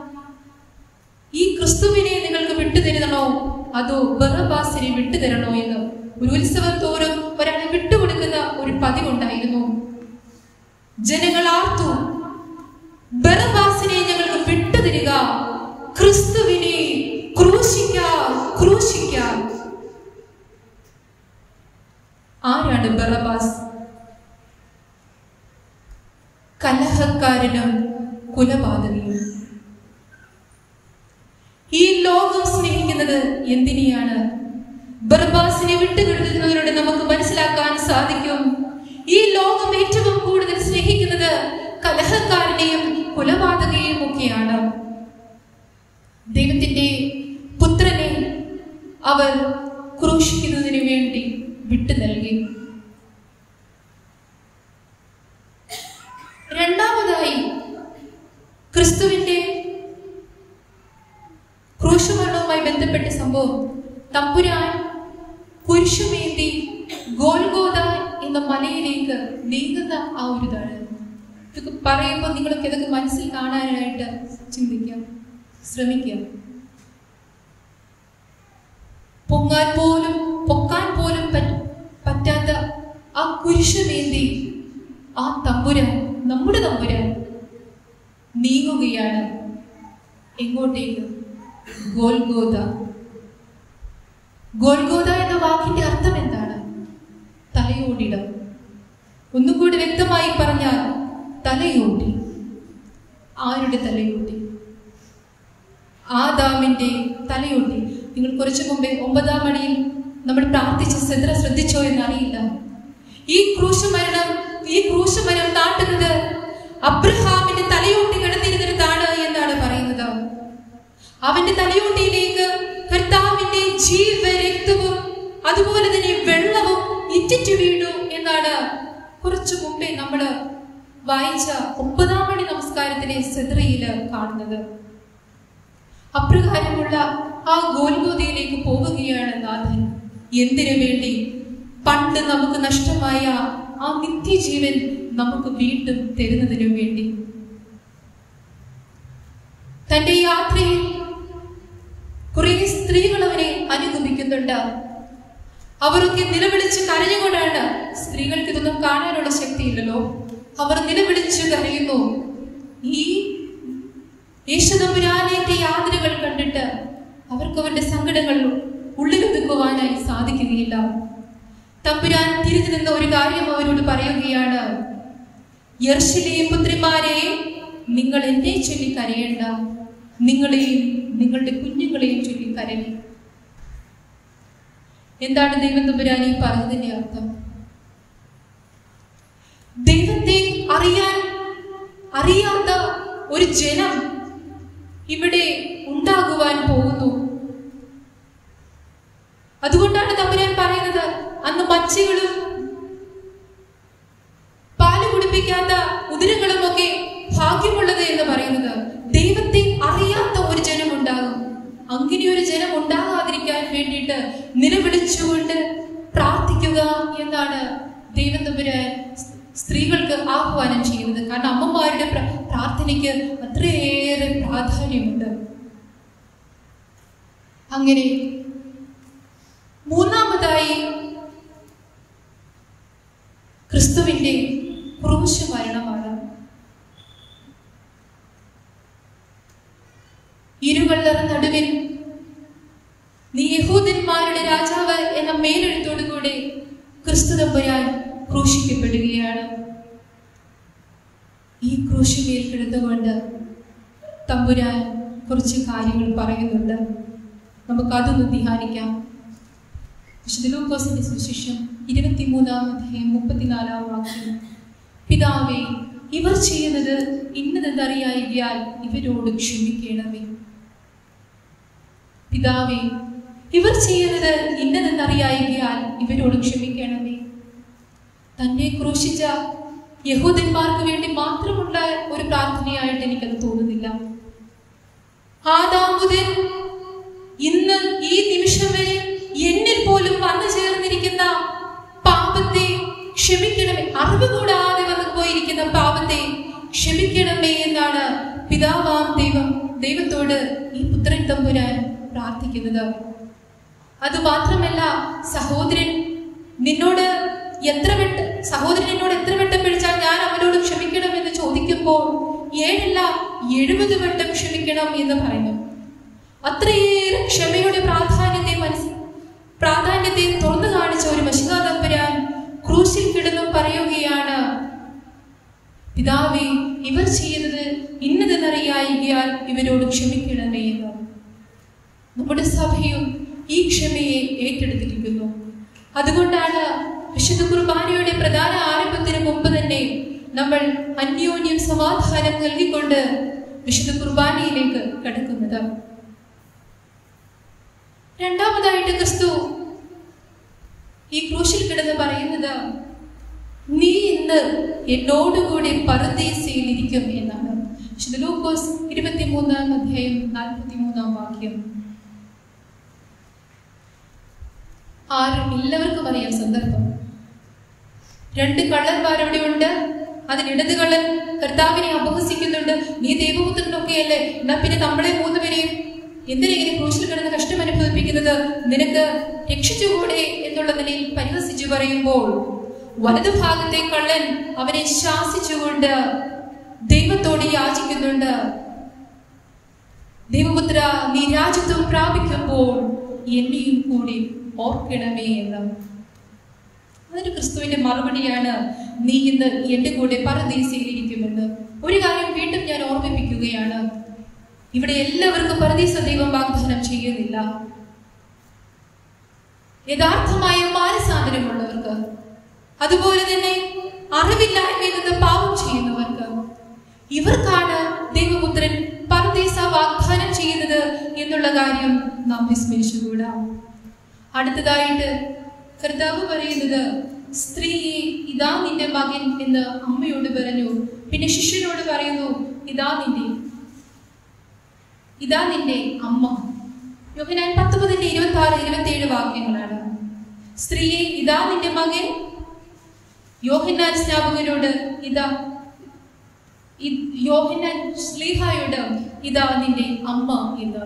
ഈ ക്രിസ്തുവിനെ നിങ്ങൾക്ക് വിട്ടുതരണോ അതോ ബറബാസിനെ വിട്ടുതരണോ എന്ന് ഒരു ഉത്സവം തോറും ഒരാളെ വിട്ടുകൊടുക്കുന്ന ഒരു പതിവുണ്ടായിരുന്നു ജനങ്ങൾ ആർത്തു ബറബാസിനെ ഞങ്ങൾക്ക് വിട്ടുതരിക ക്രിസ്തുവിനെ ക്രൂശിക്കാം ക്രൂശിക്കാം ആരാണ് ബറബാസ് കലഹക്കാരനും കുലപാതകയും ഈ ലോകം സ്നേഹിക്കുന്നത് എന്തിനെയാണ് ബർബാസിനെ വിട്ടുകിടക്കുന്നതിലൂടെ നമുക്ക് മനസ്സിലാക്കാൻ സാധിക്കും ഈ ലോകം ഏറ്റവും കൂടുതൽ സ്നേഹിക്കുന്നത് കലഹക്കാരനെയും കുലപാതകയും ഒക്കെയാണ് ദൈവത്തിന്റെ പുത്രനെ അവർ ക്രൂശിക്കുന്നതിന് വേണ്ടി വിട്ടു നൽകി രണ്ടാമതായി ക്രിസ്തുവിന്റെ ക്രൂശുമരണവുമായി ബന്ധപ്പെട്ട സംഭവം തമ്പുരാൻ കുരിശുമേന്തി ഗോൽഗോദ എന്ന മലയിലേക്ക് നീങ്ങുന്ന ആ ഒരു ഇതാണ് ഇതൊക്കെ പറയുമ്പോൾ നിങ്ങളൊക്കെ ഇതൊക്കെ മനസ്സിൽ കാണാനായിട്ട് ചിന്തിക്കാം ശ്രമിക്കാം പൊങ്ങാൻ പോലും പൊക്കാൻ പോലും പറ്റ- പറ്റാത്ത ആ കുരിശുമേന്തി ആ തമ്പുരാൻ നമ്മുടെ തമ്പുരാൻ നീങ്ങുകയാണ് എങ്ങോട്ടേക്ക് ഗോൽഗോദ ഗോൽഗോദ എന്ന വാക്കിന്റെ അർത്ഥം എന്താണ് തലയോടിടം ഒന്നും കൂടി വ്യക്തമായി പറഞ്ഞാൽ തലയോട്ടി ആരുടെ തലയോട്ടി ആദാമിന്റെ തലയോട്ടി നിങ്ങൾ കുറച്ചു മുമ്പേ ഒമ്പതാം മണിയിൽ നമ്മൾ പ്രാർത്ഥിച്ച ശ്രദ്ധ ശ്രദ്ധിച്ചോ എന്നറിയില്ല ഈ ക്രൂശുമരണം ഈ ക്രൂശുമരം നാട്ടുന്നത് അബ്രഹാമിന്റെ തലയോട്ടി കിടന്നിരുന്നിടത്താണ് എന്നാണ് പറയുന്നത് അവന്റെ തലയോട്ടിയിലേക്ക് കർത്താവിന്റെ ജീവരക്തവും അതുപോലെ തന്നെ വെള്ളവും ഇറ്റിറ്റു വീണു എന്നാണ് കുറച്ചു മുമ്പേ നമ്മൾ വായിച്ച ഒമ്പതാം മണി നമസ്കാരത്തിലെ സെദ്രയില് കാണുന്നത് അപ്രകാരമുള്ള ആ ഗോൽഗോതയിലേക്ക് പോവുകയാണ് നാഥൻ എന്തിനു വേണ്ടി പണ്ട് നമുക്ക് നഷ്ടമായ ആ നിത്യജീവൻ നമുക്ക് വീണ്ടും തരുന്നതിനു വേണ്ടി തന്റെ യാത്രയിൽ കുറെ സ്ത്രീകൾ അവനെ അനുഗമിക്കുന്നുണ്ട് അവരൊക്കെ നിലവിളിച്ച് കരഞ്ഞുകൊണ്ടാണ് സ്ത്രീകൾക്ക് ഇതൊന്നും കാണാനുള്ള ശക്തിയില്ലല്ലോ അവർ നിലവിളിച്ച് കരയുന്നു ഈ യേശുദമ്പുരാനേന്റെ യാതനകൾ കണ്ടിട്ട് അവർക്ക് അവരുടെ സങ്കടങ്ങൾ ഉള്ളിലൊതുക്കുവാനായി സാധിക്കുകയില്ല തമ്പുരാൻ തിരിഞ്ഞു നിന്ന ഒരു കാര്യം അവരോട് പറയുകയാണ് യർശിലെയും പുത്രിമാരെ നിങ്ങൾ എന്നെ ചൊല്ലി കരയേണ്ട നിങ്ങളെയും നിങ്ങളുടെ കുഞ്ഞുങ്ങളെയും ചൊല്ലി കരയും എന്താണ് ദൈവം തമ്പുരാൻ ഈ പറഞ്ഞതിന്റെ അർത്ഥം ദൈവത്തെ അറിയാൻ അറിയാത്ത ഒരു ജനം ഇവിടെ ഉണ്ടാകുവാൻ പോകുന്നു അതുകൊണ്ടാണ് തമ്പുരാൻ പറയുന്നത് അന്ന് മച്ചികളും പാല് കുടിപ്പിക്കാത്ത ഉദരങ്ങളും ഒക്കെ ഭാഗ്യമുള്ളത് എന്ന് പറയുന്നത് ദൈവത്തെ അറിയാത്ത ഒരു ജനം ഉണ്ടാകും അങ്ങനെ ഒരു ജനം ഉണ്ടാകാതിരിക്കാൻ വേണ്ടിയിട്ട് നിലവിളിച്ചുകൊണ്ട് പ്രാർത്ഥിക്കുക എന്നാണ് ദൈവം തമ്പുരാൻ സ്ത്രീകൾക്ക് ആഹ്വാനം ചെയ്യുന്നത് കാരണം അമ്മമാരുടെ പ്ര- പ്രാർത്ഥനയ്ക്ക് അത്രയേറെ പ്രാധാന്യമുണ്ട് അങ്ങനെ മൂന്നാമതായി ക്രിസ്തുവിന്റെ ക്രൂശ് മരണമാണ് ഇരുവള്ളറ നടുവിൽ നീ യഹൂദന്മാരുടെ രാജാവ് എന്ന മേലെഴുത്തോടുകൂടെ ക്രിസ്തു തമ്പുരാൻ ക്രൂശിക്കപ്പെടുകയാണ് ഈ ക്രൂശിമേൽ കിടന്നുകൊണ്ട് തമ്പുരാൻ കുറച്ച് കാര്യങ്ങൾ പറയുന്നുണ്ട് നമുക്കതൊന്ന് ധ്യാനിക്കാം വിശുദ്ധ ലൂക്കോസിന്റെ സുവിശേഷം ഇരുപത്തിമൂന്നാം അധ്യായം മുപ്പത്തിനാലാം വാക്യം പിതാവേ ഇവർ ചെയ്യുന്നത് ഇന്നതെന്നറിയായികയാൽ ഇവരോട് ക്ഷമിക്കണമേ പിതാവേ ഇവർ ചെയ്യുന്നത് ഇന്നതെന്നറിയായികയാൽ ഇവരോട് ക്ഷമിക്കണമേ തന്നെ ക്രൂശിച്ച യഹൂദന്മാർക്ക് വേണ്ടി മാത്രമുള്ള ഒരു പ്രാർത്ഥനയായിട്ട് എനിക്കത് തോന്നുന്നില്ല ആദാം മുതൽ ഇന്ന് ഈ നിമിഷം വരെ എന്നിൽ പോലും വന്നു ചേർന്നിരിക്കുന്ന പാപത്തെ ക്ഷമിക്കണമേ അറിവ് കൂടാതെ വന്നു പോയിരിക്കുന്ന പാപത്തെ ക്ഷമിക്കണമേ എന്നാണ് പിതാവാം ദൈവം ദൈവത്തോട് ഈ പുത്രൻ തമ്പുരാൻ പ്രാർത്ഥിക്കുന്നത് അത് മാത്രമല്ല സഹോദരൻ നിന്നോട് എത്ര വെട്ട് സഹോദരൻ എന്നോട് എത്ര വട്ടം പിടിച്ചാൽ ഞാൻ അവനോട് ക്ഷമിക്കണമെന്ന് ചോദിക്കുമ്പോൾ ഏഴല്ല എഴുപത് വട്ടം ക്ഷമിക്കണം എന്ന് പറയുന്നു അത്രയേറെ ക്ഷമയുടെ പ്രാധാന്യത്തെ മനസ്സിൽ പ്രാധാന്യത്തെ തുറന്നു കാണിച്ച ഒരു മഷികാ തമ്പുരാൻ ക്രൂശിൽ കിടന്നും പറയുകയാണ് പിതാവേ ഇവർ ചെയ്യുന്നത് ഇന്നതെന്നറിയായികയാൽ ഇവരോട് ക്ഷമിക്കണമേ എന്ന് നമ്മുടെ സഭയും ഈ ക്ഷമയെ ഏറ്റെടുത്തിരിക്കുന്നു അതുകൊണ്ടാണ് വിശുദ്ധ കുർബാനയുടെ പ്രധാന ആരംഭത്തിന് മുമ്പ് തന്നെ നമ്മൾ അന്യോന്യം സമാധാനം നൽകിക്കൊണ്ട് വിശുദ്ധ കുർബാനയിലേക്ക് കടക്കുന്നത് രണ്ടാമതായിട്ട് ക്രിസ്തു ഈ ക്രൂശിൽ കിടന്ന് പറയുന്നത് നീ ഇന്ന് എന്നോടുകൂടി പരദേശയിൽ ഇരിക്കും എന്നാണ് വിശുദ്ധ ലൂക്കോസ് ഇരുപത്തിമൂന്നാം അധ്യായം നാൽപ്പത്തിമൂന്നാം വാക്യം ആരും എല്ലാവർക്കും അറിയാം സന്ദർഭം രണ്ട് കള്ളന്മാർ അവിടെ ഉണ്ട് അതിനിടത് കള്ളൻ കർത്താവിനെ അപഹസിക്കുന്നുണ്ട് നീ ദൈവപുത്രനൊക്കെയല്ലേ എന്നാ പിന്നെ നമ്മളെ മൂന്നുപേരെയും എന്തിനെങ്ങനെ ക്രൂശിൽ കിടന്ന് കഷ്ടം അനുഭവിപ്പിക്കുന്നത് നിനക്ക് രക്ഷിച്ചുകൂടെ എന്നുള്ള നിലയിൽ പരിഹസിച്ചു പറയുമ്പോൾ വലതു ഭാഗത്തെ കള്ളൻ അവനെ ശാസിച്ചുകൊണ്ട് ദൈവത്തോട് യാചിക്കുന്നുണ്ട് ദൈവപുത്ര നീ രാജ്യത്വം പ്രാപിക്കുമ്പോൾ എന്നെയും കൂടി ഓർക്കണമേ എന്ന് അതിന് ക്രിസ്തുവിന്റെ മറുപടിയാണ് നീ ഇന്ന് എന്റെ കൂടെ പരദീസയിലിരിക്കുമെന്ന് ഒരു കാര്യം വീണ്ടും ഞാൻ ഓർമ്മിപ്പിക്കുകയാണ് ഇവിടെ എല്ലാവർക്കും പരദീസ ദൈവം വാഗ്ദാനം ചെയ്യുന്നില്ല യഥാർത്ഥമായ മാനസാന്തരമുള്ളവർക്ക് അതുപോലെ തന്നെ അറിവില്ലായ്മയിൽ നിന്ന് പാപം ചെയ്യുന്നവർക്ക് ഇവർക്കാണ് ദൈവപുത്രൻ പരദീസ വാഗ്ദാനം ചെയ്യുന്നത് എന്നുള്ള കാര്യം നാം വിസ്മരിച്ചുകൂടാ അടുത്തതായിട്ട് കർത്താവ് പറയുന്നത് സ്ത്രീയെ ഇതാ നിന്റെ മകൻ എന്ന് അമ്മയോട് പറഞ്ഞു പിന്നെ ശിഷ്യനോട് പറയുന്നു ഇതാ നിന്റെ ഇതാ നിന്റെ അമ്മ യോഹനാൻ പത്തൊമ്പതിന്റെ ഇരുപത്തി ആറ് ഇരുപത്തി ഏഴ് വാക്യങ്ങളാണ് സ്ത്രീയെ ഇതാ നിന്റെ മകൻ യോഹന്നാൻ സ്നാപകനോട് ഇതാ ഇ- യോഹന്നാൻ ശ്ലീഹായോട് ഇതാ നിന്റെ അമ്മ എന്ന്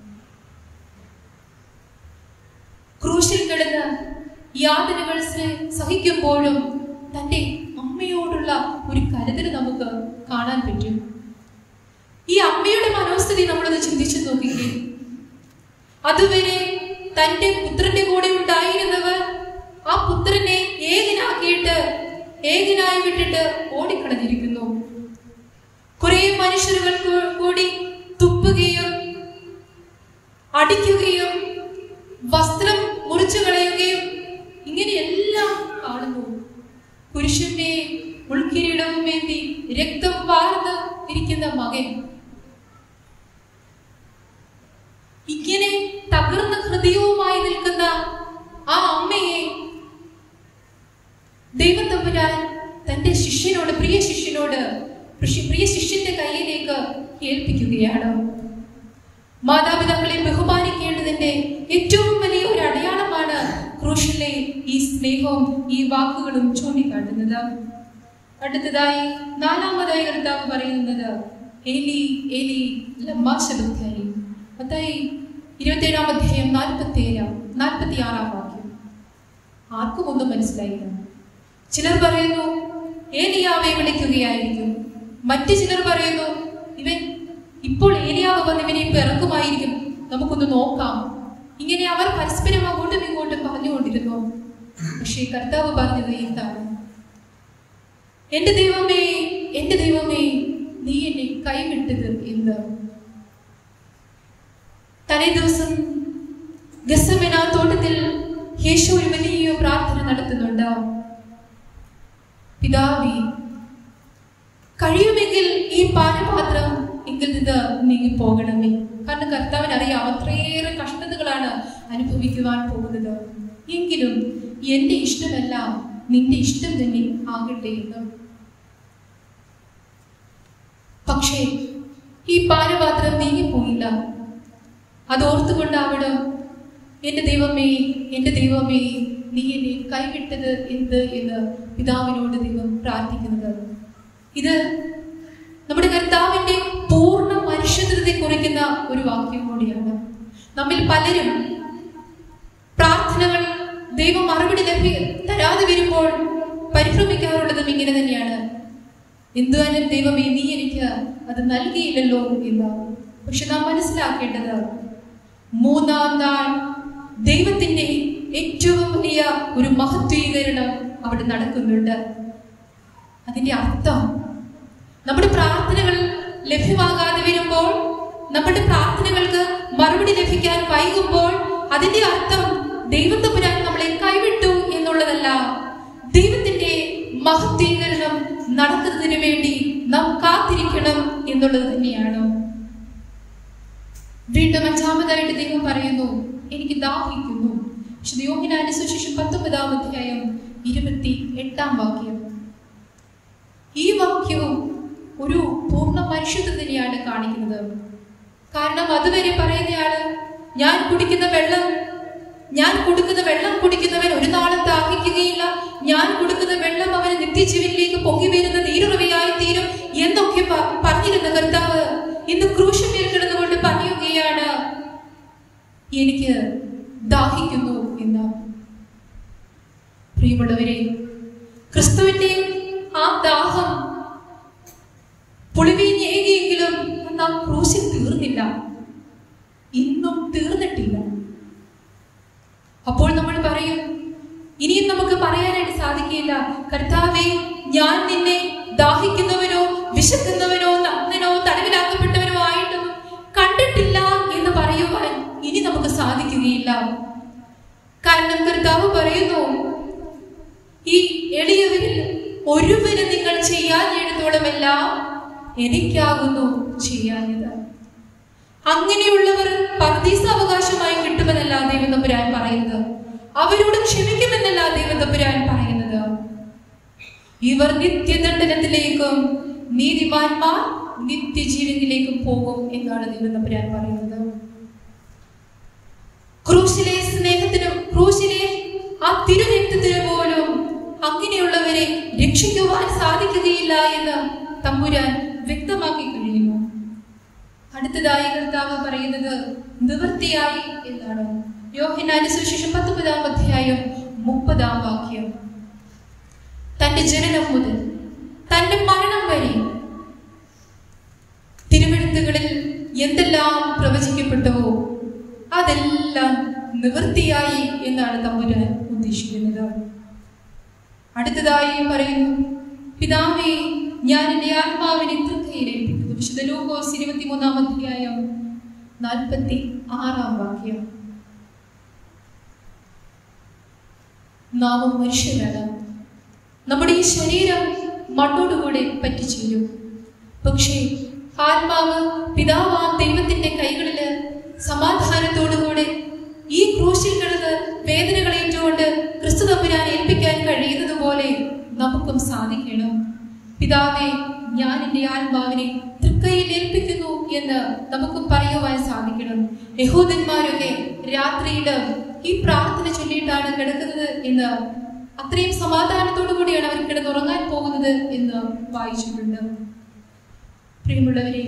ക്രൂശിൽ കിടന്ന് യാതനകൾ സ- സഹിക്കുമ്പോഴും തൻ്റെ അമ്മയോടുള്ള ഒരു കരുതൽ നമുക്ക് കാണാൻ പറ്റും ഈ അമ്മയുടെ മനോസ്ഥിതി നമ്മളൊന്ന് ചിന്തിച്ചു നോക്കിക്കേ അതുവരെ തൻ്റെ പുത്രന്റെ കൂടെ ഉണ്ടായിരുന്നവർ ആ പുത്രനെ ഏകനാക്കിയിട്ട് ഏകനായി വിട്ടിട്ട് ഓടിക്കളഞ്ഞിരിക്കുന്നു കുറെ മനുഷ്യരുകൾ കൂ- കൂടി തുപ്പുകയും അടിക്കുകയും വസ്ത്രം മുറിച്ചു കളയുകയും ഇങ്ങനെയെല്ലാം കാണുന്നു പുരുഷന്റെ ഉൾക്കിരീടവും വേണ്ടി രക്തം വാർന്ന് ഇരിക്കുന്ന മകൻ ഇങ്ങനെ തകർന്ന ഹൃദയവുമായി നിൽക്കുന്ന ആ അമ്മയെ ദൈവത്തമ്പുരാൻ തന്റെ ശിഷ്യനോട് പ്രിയ ശിഷ്യനോട് പ്രിയ- പ്രിയ ശിഷ്യന്റെ കയ്യിലേക്ക് ഏൽപ്പിക്കുകയാണ് മാതാപിതാക്കളെ ബഹുമാനിക്കേണ്ടതിന്റെ ഏറ്റവും വലിയ ഒരു അടയാളമാണ് ക്രൂശിലെ ഈ സ്നേഹവും ഈ വാക്കുകളും ചൂണ്ടിക്കാട്ടുന്നത് അടുത്തതായി നാലാമതായി കർത്താവ് പറയുന്നത് എലി എലി ലമ്മാ ശബദ്ധായി മത്തായി ഇരുപത്തേഴാം അധ്യായം നാൽപ്പത്തി ഏഴാം നാൽപ്പത്തി ആറാം വാക്യം ആർക്കും ഒന്നും മനസ്സിലായില്ല ചിലർ പറയുന്നു ഏലിയാവെ വിളിക്കുകയായിരിക്കും മറ്റു ചിലർ പറയുന്നു ഇവൻ ഇപ്പോൾ ഏലിയാവ് വന്ന് ഇവനെ ഇപ്പൊ ഇറക്കുമായിരിക്കും നമുക്കൊന്ന് നോക്കാം ഇങ്ങനെ അവർ പരസ്പരം അങ്ങോട്ടും ഇങ്ങോട്ടും പറഞ്ഞുകൊണ്ടിരുന്നു പക്ഷേ കർത്താവ് പറഞ്ഞത് എന്താണ് എന്റെ ദൈവമേ എന്റെ ദൈവമേ നീ എന്നെ കൈവിട്ടത് എന്ത് തലേ ദിവസം ഗസമെന തോട്ടത്തിൽ യേശു ഒരു വലിയ പ്രാർത്ഥന നടത്തുന്നുണ്ട് പിതാവേ കഴിയുമെങ്കിൽ ഈ പാനപാത്രം എങ്കിൽ നിന്ന് നീങ്ങി പോകണമേ കാരണം കർത്താവിന് അറിയാം അത്രയേറെ കഷ്ടതകളാണ് അനുഭവിക്കുവാൻ പോകുന്നത് എങ്കിലും എന്റെ ഇഷ്ടമല്ല നിന്റെ ഇഷ്ടം തന്നെ ആകട്ടെ എന്ന് പക്ഷേ ഈ പാനപാത്രം നീങ്ങിപ്പോയില്ല അതോർത്തുകൊണ്ട് അവിടെ എന്റെ ദൈവമേ എന്റെ ദൈവമേ നീ എന്നെ കൈവിട്ടത് എന്ത് എന്ന് പിതാവിനോട് ദൈവം പ്രാർത്ഥിക്കുന്നത് ഇത് നമ്മുടെ കർത്താവിന്റെ പൂർണ്ണ മനുഷ്യത്വത്തെ കുറിക്കുന്ന ഒരു വാക്യം കൂടിയാണ് നമ്മിൽ പലരും പ്രാർത്ഥനകൾ ദൈവം മറുപടി ലഭ്യ തരാതെ വരുമ്പോൾ പരിഭ്രമിക്കാറുള്ളതും ഇങ്ങനെ തന്നെയാണ് എന്തുവാനും ദൈവമേ നീ എനിക്ക് അത് നൽകിയില്ലല്ലോ എന്ന് പക്ഷെ നാം മനസ്സിലാക്കേണ്ടത് മൂന്നാം നാൾ ദൈവത്തിന്റെ ഏറ്റവും വലിയ ഒരു മഹത്വീകരണം അവിടെ നടക്കുന്നുണ്ട് അതിന്റെ അർത്ഥം നമ്മുടെ പ്രാർത്ഥനകൾ ലഭ്യമാകാതെ വരുമ്പോൾ നമ്മുടെ പ്രാർത്ഥനകൾക്ക് മറുപടി ലഭിക്കാൻ വൈകുമ്പോൾ അതിന്റെ അർത്ഥം ദൈവത്തമ്പുരാൻ നമ്മളെ കൈവിട്ടു എന്നുള്ളതല്ല ദൈവത്തിന്റെ മഹത്വീകരണം നടക്കുന്നതിന് വേണ്ടി നാം കാത്തിരിക്കണം എന്നുള്ളത് തന്നെയാണ് വീണ്ടും അഞ്ചാമതായിട്ട് ദൈവം പറയുന്നു എനിക്ക് ദാഹിക്കുന്നു വിശുദ്ധ യോഹന്നാന്റെ സുശേഷം പത്തൊമ്പതാം അധ്യായം ഇരുപത്തി എട്ടാം വാക്യം ഈ വാക്യവും ഒരു പൂർണ്ണ മനുഷ്യത്വം തന്നെയാണ് കാണിക്കുന്നത് കാരണം അതുവരെ പറയുന്നയാള് ഞാൻ കുടിക്കുന്ന വെള്ളം ഞാൻ കൊടുക്കുന്ന വെള്ളം കുടിക്കുന്നവൻ ഒരു നാളും ദാഹിക്കുകയില്ല ഞാൻ കൊടുക്കുന്ന വെള്ളം അവന് നിത്യജീവനിലേക്ക് പൊങ്ങി വരുന്ന നീരുറവയായി തീരും എന്നൊക്കെ പ- പറഞ്ഞിരുന്ന കർത്താവ് ഇന്ന് ക്രൂശമേൽ കിടന്നുകൊണ്ട് പറയുകയാണ് എനിക്ക് ദാഹിക്കുന്നു എന്ന് പ്രിയമുള്ളവരെ ക്രിസ്തുവിന്റെ ആ ദാഹം പുളിവീഞ്ഞേകിയെങ്കിലും നാം ക്രൂശിൽ തീർന്നില്ല ഇന്നും തീർന്നിട്ടില്ല അപ്പോൾ നമ്മൾ പറയും ഇനിയും നമുക്ക് പറയാനായിട്ട് സാധിക്കില്ല കർത്താവെ ഞാൻ നിന്നെ ദാഹിക്കുന്നവനോ വിശക്കുന്നവനോ നഗ്നനോ തടവിലാക്കപ്പെട്ടവനോ ആയിട്ടും കണ്ടിട്ടില്ല എന്ന് പറയുവാൻ ഇനി നമുക്ക് സാധിക്കുകയില്ല കാരണം കർത്താവ് പറയുന്നു ഈ എളിയവരിൽ ഒരുവന് നിങ്ങൾ ചെയ്യാനിടത്തോളമെല്ലാം എനിക്കാകുന്നു ചെയ്യാനിത് അങ്ങനെയുള്ളവർ പർദീസ അവകാശമായി കിട്ടുമെന്നല്ല ദൈവം തമ്പുരാൻ പറയുന്നത് അവരോട് ക്ഷമിക്കുമെന്നല്ല ദൈവം തമ്പുരാൻ പറയുന്നത് ഇവർ നിത്യദണ്ഡനത്തിലേക്കും നീതിമാന്മാർ നിത്യജീവനിലേക്കും പോകും എന്നാണ് ദൈവം തമ്പുരാൻ പറയുന്നത് ക്രൂശിലെ സ്നേഹത്തിനും ക്രൂശിലെ ആ തിരുരക്തത്തിന് പോലും അങ്ങനെയുള്ളവരെ രക്ഷിക്കുവാൻ സാധിക്കുകയില്ല എന്ന് തമ്പുരാൻ വ്യക്തമാക്കി കഴിയുന്നു അടുത്തതായി കർത്താവ് പറയുന്നത് നിവൃത്തിയായി എന്നാണ് യോഹന്നാന്റെ സുവിശേഷം പത്തൊമ്പതാം അധ്യായം മുപ്പതാം വാക്യം തന്റെ ജനനം മുതൽ തന്റെ മരണം വരെ തിരുവഴുത്തുകളിൽ എന്തെല്ലാം പ്രവചിക്കപ്പെട്ടുവോ അതെല്ലാം നിവൃത്തിയായി എന്നാണ് തമ്പുരാൻ ഉദ്ദേശിക്കുന്നത് അടുത്തതായി പറയുന്നു പിതാവേ ഞാൻ എൻ്റെ ആത്മാവിനെ തൃക്കൈയിലേൽപ്പിക്കുന്നു വിശുദ്ധ ലൂക്കോസ് ഇരുപത്തിമൂന്നാം അധ്യായം നാൽപ്പത്തി ആറാം വാക്യം നാമം മനുഷ്യരാണ് നമ്മുടെ ഈ ശരീരം മണ്ണോടുകൂടെ പറ്റിച്ചേരും പക്ഷേ ആത്മാവ് പിതാവാം ദൈവത്തിന്റെ കൈകളിൽ സമാധാനത്തോടുകൂടെ ഈ ക്രൂശിൽ കിടന്ന് വേദനകൾ ഏറ്റുകൊണ്ട് ക്രിസ്തു തമ്പുരാൻ ഏൽപ്പിക്കാൻ കഴിയുന്നത് പോലെ നമുക്കും സാധിക്കണം പിതാവേ ഞാൻ എൻ്റെ ആത്മാവിനെ തൃക്കൈയിൽ ഏൽപ്പിക്കുന്നു എന്ന് നമുക്ക് പറയുവാൻ സാധിക്കണം യഹൂദന്മാരൊക്കെ രാത്രിയിൽ ഈ പ്രാർത്ഥന ചൊല്ലിയിട്ടാണ് കിടക്കുന്നത് എന്ന് അത്രയും സമാധാനത്തോടു കൂടിയാണ് അവർ കിടന്നുറങ്ങാൻ പോകുന്നത് എന്ന് വായിച്ചിട്ടുണ്ട് പ്രിയമുള്ളവരെ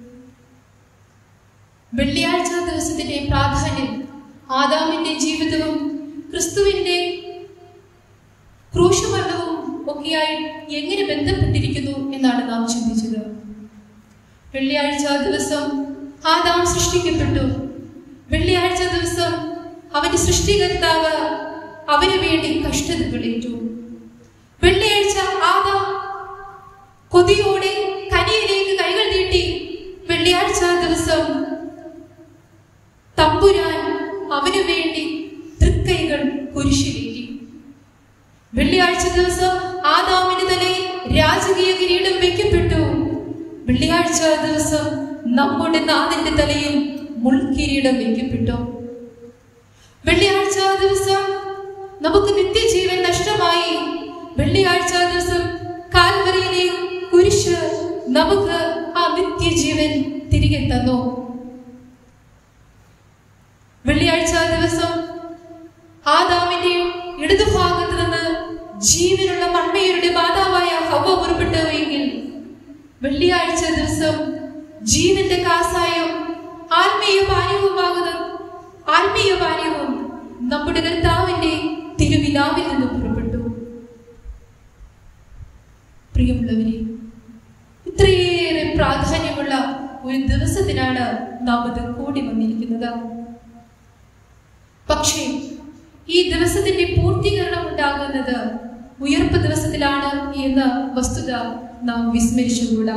വെള്ളിയാഴ്ച ദിവസത്തിന്റെ പ്രാധാന്യം ആദാമിന്റെ ജീവിതവും ക്രിസ്തുവിന്റെ ക്രൂശമരണവും ഒക്കെയായി എങ്ങനെ ബന്ധപ്പെട്ടിരിക്കുന്നു എന്നാണ് നാം ചിന്തിച്ചത് വെള്ളിയാഴ്ച ദിവസം ആദാം സൃഷ്ടിക്കപ്പെട്ടു വെള്ളിയാഴ്ച ദിവസം അവന്റെ സൃഷ്ടികർത്താവ് അവന് വേണ്ടി കഷ്ടതകളേറ്റു വെള്ളിയാഴ്ച ആദാം കൊതിയോടെ കനിയിലേക്ക് കൈകൾ നീട്ടി വെള്ളിയാഴ്ച ദിവസം തമ്പുരാൻ അവനു വേണ്ടി തൃക്കൈകൾ കുരിശിലേറ്റി വെള്ളിയാഴ്ച ദിവസം ആദാമിന് തലയിൽ രാജകീയ കിരീടം വെക്കപ്പെട്ടു വെള്ളിയാഴ്ച ദിവസം നമ്മുടെ നാഥന്റെ തലയിൽ മുൾക്കിരീടം വെക്കപ്പെട്ടു വെള്ളിയാഴ്ച ദിവസം നമുക്ക് നിത്യജീവൻ നഷ്ടമായി വെള്ളിയാഴ്ച ദിവസം കാൽവറിയിലെ കുരിശ് നമുക്ക് ആ നിത്യജീവൻ തിരികെ തന്നു വെള്ളിയാഴ്ച ദിവസം ആദാമിന്റെ ഇടതുഭാഗത്ത് നിന്ന് ജീവനുള്ള മൺമയുടെ മാതാവായ ഹവ പുറപ്പെട്ടു എങ്കിൽ വെള്ളിയാഴ്ച ദിവസം ജീവന്റെ കാസായും ആത്മീയ പാനീയവുമാകുന്ന ആത്മീയ പാനീയവും നമ്മുടെ കർത്താവിന്റെ തിരുവിലാവിൽ നിന്ന് പുറപ്പെട്ടു പ്രിയമുള്ളവരെ ഇത്രയേറെ പ്രാധാന്യമുള്ള ഒരു ദിവസത്തിനാണ് നാം ഇത് കൂടി വന്നിരിക്കുന്നത് പക്ഷേ ഈ ദിവസത്തിന്റെ പൂർത്തീകരണം ഉണ്ടാകുന്നത് ഉയർപ്പ് ദിവസത്തിലാണ് എന്ന വസ്തുത നാം വിസ്മരിച്ചുകൂടാ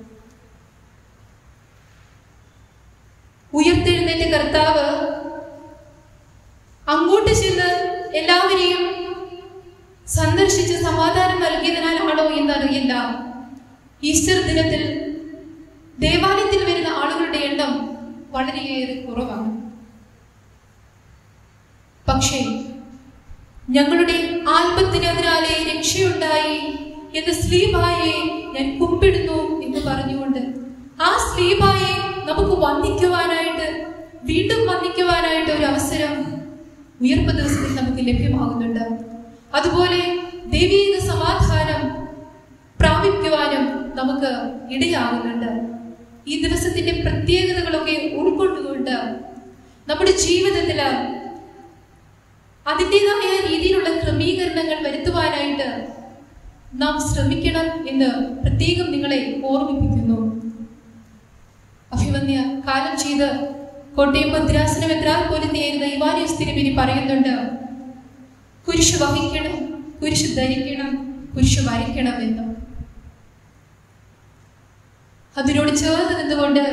ഉയർത്തെഴുന്നേറ്റ കർത്താവ് അങ്ങോട്ട് ചെന്ന് എല്ലാവരെയും സന്ദർശിച്ച് സമാധാനം നൽകിയതിനാലാണോ എന്നറിയില്ല ഈസ്റ്റർ ദിനത്തിൽ ദേവാലയത്തിൽ വരുന്ന ആളുകളുടെ എണ്ണം വളരെയേറെ കുറവാണ് പക്ഷേ ഞങ്ങളുടെ ആൽബത്തിന് അതിനാലെ രക്ഷയുണ്ടായി എന്ന് സ്ലീബായെ ഞാൻ കുമ്പിടുന്നു എന്ന് പറഞ്ഞുകൊണ്ട് ആ സ്ലീബായെ നമുക്ക് വന്ദിക്കുവാനായിട്ട് വീണ്ടും വന്ദിക്കുവാനായിട്ട് ഒരു അവസരം ഉയർപ്പ് ദിവസത്തിൽ നമുക്ക് ലഭ്യമാകുന്നുണ്ട് അതുപോലെ ദൈവീക സമാധാനം പ്രാപിക്കുവാനും നമുക്ക് ഇടയാകുന്നുണ്ട് ഈ ദിവസത്തിന്റെ പ്രത്യേകതകളൊക്കെ ഉൾക്കൊണ്ടുകൊണ്ട് നമ്മുടെ ജീവിതത്തില് അതിൻ്റെതായ രീതിയിലുള്ള ക്രമീകരണങ്ങൾ വരുത്തുവാനായിട്ട് നാം ശ്രമിക്കണം എന്ന് പ്രത്യേകം നിങ്ങളെ ഓർമ്മിപ്പിക്കുന്നു അഭിമന്യ കാലം ചെയ്ത് കോട്ടയം ഭദ്രാസനം എത്രാൽ പോലും നേരുന്ന ഇവാനിയസ് തിരുമിനി പറയുന്നുണ്ട് കുരിശ് വഹിക്കണം കുരിശ് ധരിക്കണം കുരിശ് വരയ്ക്കണം എന്ന് അതിനോട് ചേർന്ന് നിന്നുകൊണ്ട്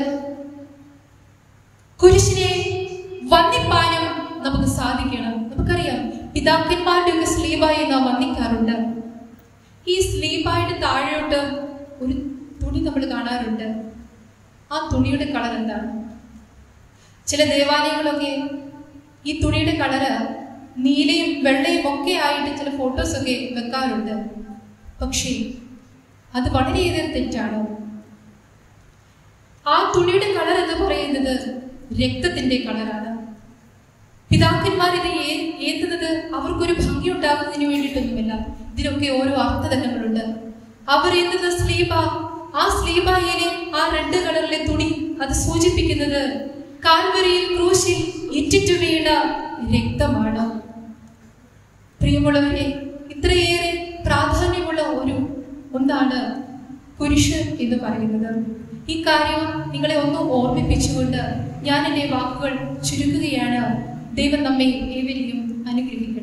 കുരിശിനെ വന്ദിപ്പാനും നമുക്ക് സാധിക്കണം നമുക്കറിയാം പിതാക്കന്മാരുടെ ഒക്കെ സ്ലീബായി നാം വന്ദിക്കാറുണ്ട് ഈ സ്ലീബായിട്ട് താഴോട്ട് ഒരു തുണി നമ്മൾ കാണാറുണ്ട് ആ തുണിയുടെ കളർ എന്താണ് ചില ദേവാലയങ്ങളൊക്കെ ഈ തുണിയുടെ കളറ് നീലയും വെള്ളയും ഒക്കെ ആയിട്ട് ചില ഫോട്ടോസൊക്കെ വെക്കാറുണ്ട് പക്ഷേ അത് വളരെയേറെ തെറ്റാണ് ആ തുണിയുടെ കളർ എന്ന് പറയുന്നത് രക്തത്തിന്റെ കളറാണ് പിതാക്കന്മാർ ഇത് ഏ- ഏത്തുന്നത് അവർക്കൊരു ഭംഗി ഉണ്ടാകുന്നതിന് വേണ്ടിയിട്ടൊന്നുമല്ല ഇതിനൊക്കെ ഓരോ അർത്ഥതലങ്ങളുണ്ട് അവർ ഏതുന്ന സ്ലീബ ആ സ്ലീബായിലെ ആ റെഡ് കളറിലെ തുണി അത് സൂചിപ്പിക്കുന്നത് കാൽവരിയിൽ ക്രൂശിൽ ഇറ്റിറ്റു വീണ രക്തമാണ് പ്രിയമുള്ളവരെ ഇത്രയേറെ പ്രാധാന്യമുള്ള ഒരു ഒന്നാണ് കുരിശ് എന്ന് പറയുന്നത് ഈ കാര്യം നിങ്ങളെ ഒന്ന് ഓർമ്മിപ്പിച്ചുകൊണ്ട് ഞാൻ എൻ്റെ വാക്കുകൾ ചുരുക്കുകയാണ് ദൈവം നമ്മെ ഏവരെയും അനുഗ്രഹിക്കട്ടെ